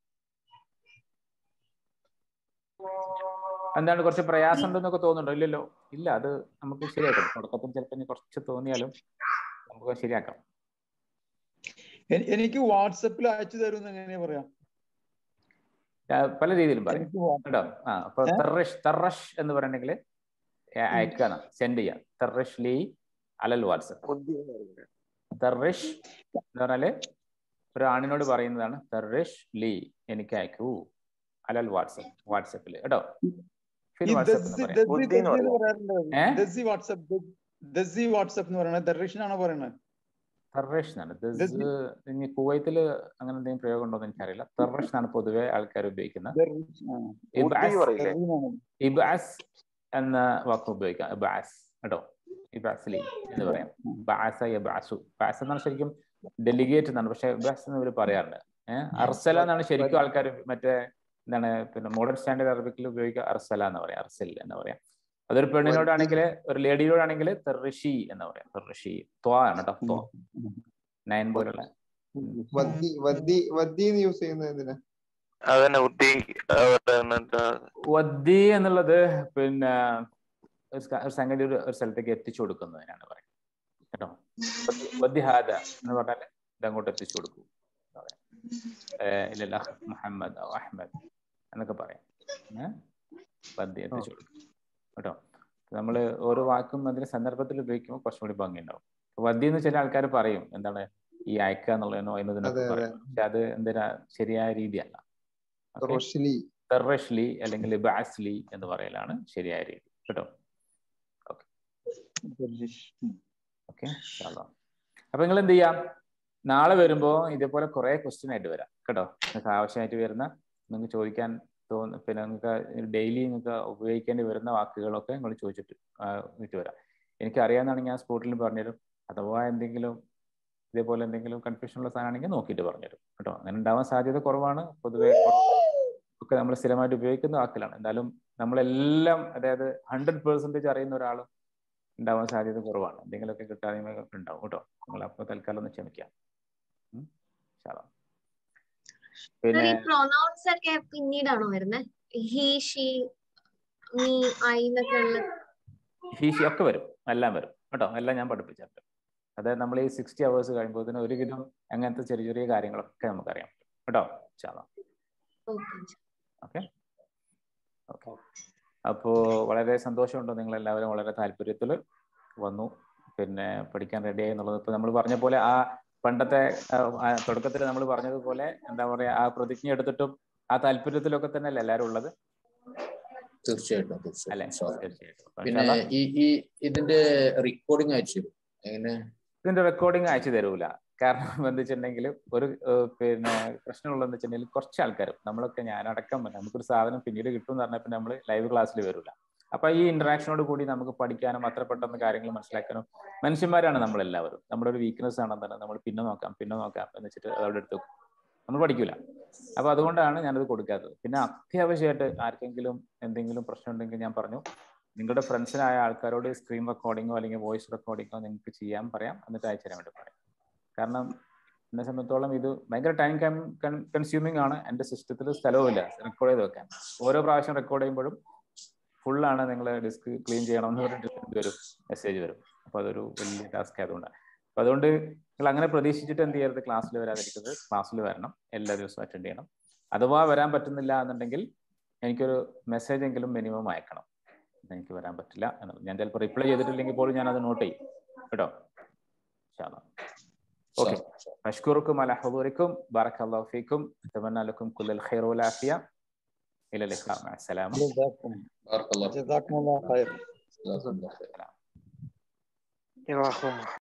എന്താണ് കുറച്ച് പ്രയാസം ഉണ്ടെന്നൊക്കെ തോന്നുന്നുണ്ടോ ഇല്ലല്ലോ ഇല്ല അത് നമുക്ക് ശരിയാക്കാം തുടക്കത്തിൽ ചിലപ്പോൾ ഇനി കുറച്ച് തോന്നിയാലും നമുക്ക് ശരിയാക്കാം എ- എനിക്ക് വാട്സപ്പിൽ അയച്ചു തരുമെന്ന് എങ്ങനെയാ പറയാം ആ, പല രീതിയിലും പറയും എനിക്ക് വാ- കേട്ടോ ആ അപ്പൊ ഏ? തെറഷ് തെറഷ് എന്ന് പറയണമെങ്കിൽ അയക്കാണ് സെൻഡ് ചെയ്യാം തെറഷ് ലീ അലൽ വാട്സപ്പ് ബുദ്ധി എന്ന് പറയുന്നത്. തെറിഷ് എന്ന് പറഞ്ഞാല് ഒരു ആണിനോട് പറയുന്നതാണ് തെറിഷ് ലീ എനിക്ക് അയക്കൂ അലൽ വാട്സപ്പ് വാട്സപ്പിൽ കേട്ടോ ഫിൽ ഈ വാട്സപ്പ് എന്ന് ദസി പറയാം ദസി ബുദ്ധി ദസി എന്ന് എന്ന് പറയാം. പറയാറുണ്ട് ഏ? ദസി വാട്സപ്പ് ദസി വാട്സപ്പ് എന്ന് പറയുന്നത് ദർഷനാണോ പറയുന്നത് തെറഷ് എന്നാണ് ദസ് ദസി ഇനി കുവൈത്തില് അങ്ങനെ എന്തെങ്കിലും പ്രയോഗം ഉണ്ടോ എന്ന് എനിക്കറിയില്ല തെറഷ് എന്നാണ് പൊതുവെ ആൾക്കാർ ഉപയോഗിക്കുന്നത് ദർഷ് ആ ബുദ്ധി ഇബാസ് പറയില്ലേ ദർഷനാണ് ഇബാസ് എന്ന വാക്ക് ഉപയോഗിക്കാം ഇബാസ് കേട്ടോ ഇബാസ്ലി എന്ന് പറയാം ബാസ യബാസു ബാസ് എന്നാണ് ശരിക്കും ഡെലിഗേറ്റ് എന്നാണ് പക്ഷെ ഇബാസ് എന്ന് ഇവർ പറയാറുണ്ട് ഏഹ് അർസല എന്നാണ് ശരിക്കും ആൾക്കാർ മറ്റേ എന്താണ് പിന്നെ മോഡേൺ സ്റ്റാൻഡേർഡ് അറബിക്കിൽ ഉപയോഗിക്കുക അർസല എന്ന് പറയാം അർസൽ എന്ന് പറയാം അതൊരു പെണ്ണിനോടാണെങ്കിൽ ഒരു ലേഡിയോടാണെങ്കിൽ തെർഷി എന്ന് പറയാം തെർഷി ത്വ ആണ് കേട്ടോ ത്വ നയൻ പോലുള്ള വദ്ദി വദ്ദി വദ്ദി എന്ന് യൂസ് ചെയ്യുന്നത് എന്തിനാ അതന്നെ ബുദ്ധി അവിടെ എന്നിട്ട് വദ്ദി എന്നുള്ളത് പിന്നെ ഒരു സ- ഒരു സംഗതി ഒരു ഒരു സ്ഥലത്തേക്ക് എത്തിച്ചു കൊടുക്കുന്നതിനാണ് പറയുന്നത് കേട്ടോ വദ്ദിഹാദ എന്ന് പറഞ്ഞാൽ ഇത് അങ്ങോട്ട് എത്തിച്ചു കൊടുക്കൂ എന്ന് പറയാം. ഏഹ് ഇല്ലല്ല മുഹമ്മദ് ഓ അഹമ്മദ് എന്നൊക്കെ പറയാം ഏഹ് വദ്ദി എത്തിച്ചു കൊടുക്കും കേട്ടോ നമ്മൾ ഓരോ വാക്കും അതിന്റെ സന്ദർഭത്തിൽ ഉപയോഗിക്കുമ്പോൾ കുറച്ചും കൂടി ഭംഗിയുണ്ടാവും വദ്ദി എന്ന് ചില ആൾക്കാർ പറയും എന്താണ് ഈ അയക്കുക എന്നുള്ളതിനോ എന്നതിനൊക്കെ അതെ, അതെ. പറയും പക്ഷെ അത് എന്തിനാ ശരിയായ രീതിയല്ല Okay? റോഷ്ലി തെറഷ്ലി അല്ലെങ്കിൽ ബാസ്ലി എന്ന് പറയലാണ് ശരിയായ രീതി കേട്ടോ ഓക്കെ അപ്പൊ നിങ്ങൾ എന്ത് ചെയ്യാം നാളെ വരുമ്പോ ഇതേപോലെ കുറെ ക്വസ്റ്റ്യൻ ആയിട്ട് വരാം കേട്ടോ നിങ്ങൾക്ക് ആവശ്യമായിട്ട് വരുന്ന നിങ്ങൾക്ക് ചോദിക്കാൻ തോന്നുന്നു പിന്നെ നിങ്ങൾക്ക് ഡെയിലി നിങ്ങൾക്ക് ഉപയോഗിക്കേണ്ടി വരുന്ന വാക്കുകളൊക്കെ നിങ്ങൾ ചോദിച്ചിട്ട് ആ, ഇട്ട് വരാം എനിക്ക് അറിയാവുന്നതാണെങ്കിൽ ഞാൻ സ്പോട്ടിൽ പറഞ്ഞുതരും അഥവാ എന്തെങ്കിലും ഇതേപോലെ എന്തെങ്കിലും കൺഫ്യൂഷൻ ഉള്ള സാധനമാണെങ്കിൽ നോക്കിയിട്ട് പറഞ്ഞുതരും കേട്ടോ അങ്ങനെ ഉണ്ടാവാൻ സാധ്യത കുറവാണ് പൊതുവെ ഒക്കെ നമ്മൾ സ്ഥിരമായിട്ട് ഉപയോഗിക്കുന്ന വാക്കിലാണ് എന്തായാലും നമ്മളെല്ലാം അതായത് ഹൺഡ്രഡ് പെർസെൻറ്റേജ് അറിയുന്ന ഒരാളും ഉണ്ടാവാൻ സാധ്യത കുറവാണ് എന്തെങ്കിലുമൊക്കെ കിട്ടാതെ ഉണ്ടാവും കേട്ടോ നിങ്ങൾ അപ്പോൾ തൽക്കാലം ഒന്ന് ക്ഷമിക്കാം ഉം. ശാലം. സർ ഈ പിന്നെ പ്രൊനൗൺസ് ഒക്കെ പിന്നീടാണോ വരുന്നത് ഹി ഷീ മീ ഐ എന്നൊക്കെ ഉള്ള ഹീഷി ഒക്കെ വരും എല്ലാം വരും കേട്ടോ എല്ലാം ഞാൻ പഠിപ്പിച്ചിട്ടുണ്ട് അതായത് നമ്മൾ ഈ സിക്സ്റ്റി അവേഴ്സ് കഴിയുമ്പോൾ ഒരുവിധം അങ്ങനത്തെ ചെറിയ ചെറിയ കാര്യങ്ങളൊക്കെ നമുക്കറിയാം കേട്ടോ ശാലം ഓക്കെ ഓക്കെ ഓക്കെ അപ്പോൾ വളരെ സന്തോഷമുണ്ട് നിങ്ങൾ എല്ലാവരും വളരെ താല്പര്യത്തിൽ വന്നു പിന്നെ പഠിക്കാൻ റെഡിയായി എന്നുള്ളത് ഇപ്പൊ നമ്മൾ പറഞ്ഞ പോലെ ആ പണ്ടത്തെ തുടക്കത്തിൽ നമ്മൾ പറഞ്ഞതുപോലെ എന്താ പറയാ ആ പ്രതിജ്ഞ എടുത്തിട്ടും ആ താല്പര്യത്തിലൊക്കെ തന്നെ അല്ലേ എല്ലാവരും ഉള്ളത് തീർച്ചയായിട്ടും അല്ലേ തീർച്ചയായിട്ടും തീർച്ചയായിട്ടും പിന്നെ ഇൻഷാല്ലാ. ഈ ഈ ഇതിന്റെ റെക്കോർഡിംഗ് അയച്ചു തരും എങ്ങനെ ഇതിന്റെ റെക്കോർഡിംഗ് അയച്ചു തരൂല കാരണം എന്താ വെച്ചിട്ടുണ്ടെങ്കിൽ ഒരു ഏഹ്, പിന്നെ പ്രശ്നമുള്ളതെന്ന് വെച്ചിട്ടുണ്ടെങ്കിൽ കുറച്ച് ആൾക്കാർ നമ്മളൊക്കെ ഞാനടക്കം തന്നെ നമുക്കൊരു സാധനം പിന്നീട് കിട്ടും എന്ന് പറഞ്ഞാൽ പിന്നെ നമ്മൾ ലൈവ് ക്ലാസ്സിൽ വരില്ല അപ്പൊ ഈ ഇന്ററാക്ഷനോട് കൂടി നമുക്ക് പഠിക്കാനും അത്ര പെട്ടെന്ന് കാര്യങ്ങൾ മനസ്സിലാക്കാനും മനുഷ്യന്മാരാണ് നമ്മളെല്ലാവരും നമ്മുടെ ഒരു വീക്ക്നെസ് ആണെന്നാണ് നമ്മൾ പിന്നെ നോക്കാം പിന്നെ നോക്കാം എന്ന് വെച്ചിട്ട് അതവിടെ എടുത്ത് വെക്കും. നമ്മൾ പഠിക്കൂല അപ്പൊ അതുകൊണ്ടാണ് ഞാനത് കൊടുക്കാത്തത് പിന്നെ അത്യാവശ്യമായിട്ട് ആർക്കെങ്കിലും എന്തെങ്കിലും പ്രശ്നം ഉണ്ടെങ്കിൽ ഞാൻ പറഞ്ഞു നിങ്ങളുടെ ഫ്രണ്ട്സിനായ ആൾക്കാരോട് സ്ക്രീൻ റെക്കോർഡിങ്ങോ അല്ലെങ്കിൽ വോയിസ് റെക്കോർഡിങ്ങോ നിങ്ങൾക്ക് ചെയ്യാൻ പറയാം എന്നിട്ട് അയച്ചു തരാൻ വേണ്ടി പറയാം കാരണം എന്നെ സംബന്ധിച്ചോളം ഇത് ഭയങ്കര ടൈം കൺസ്യൂമിംഗ് ആണ് എൻ്റെ സിസ്റ്റത്തിൽ സ്ഥലവുമില്ല റെക്കോർഡ് ചെയ്ത് വെക്കാൻ ഓരോ പ്രാവശ്യം റെക്കോർഡ് ചെയ്യുമ്പോഴും ഫുള്ളാണ് നിങ്ങൾ ഡിസ്ക് ക്ലീൻ ചെയ്യണമെന്ന് പറഞ്ഞിട്ട് എന്ത് വരും മെസ്സേജ് വരും അപ്പൊ അതൊരു വലിയ ടാസ്ക് ആയതുകൊണ്ടാണ് അപ്പൊ അതുകൊണ്ട് നിങ്ങൾ അങ്ങനെ പ്രതീക്ഷിച്ചിട്ട് എന്ത് ചെയ്യരുത് ക്ലാസ്സിൽ വരാതിരിക്കുന്നത് ക്ലാസ്സിൽ വരണം എല്ലാ ദിവസവും അറ്റൻഡ് ചെയ്യണം അഥവാ വരാൻ പറ്റുന്നില്ല എന്നുണ്ടെങ്കിൽ എനിക്കൊരു മെസ്സേജ് എങ്കിലും മിനിമം അയക്കണം എനിക്ക് വരാൻ പറ്റില്ല എന്നുള്ളത് ഞാൻ ചിലപ്പോൾ റിപ്ലൈ ചെയ്തിട്ടില്ലെങ്കിൽ പോലും ഞാൻ അത് നോട്ട് ചെയ്യും കേട്ടോ ഓക്കെ أشكركم على حضوركم بارك الله فيكم أتمنى لكم كل الخير والعافية إلى اللقاء مع السلامة جزاكم بارك الله جزاكم الله خير جزاكم الله خير جزاكم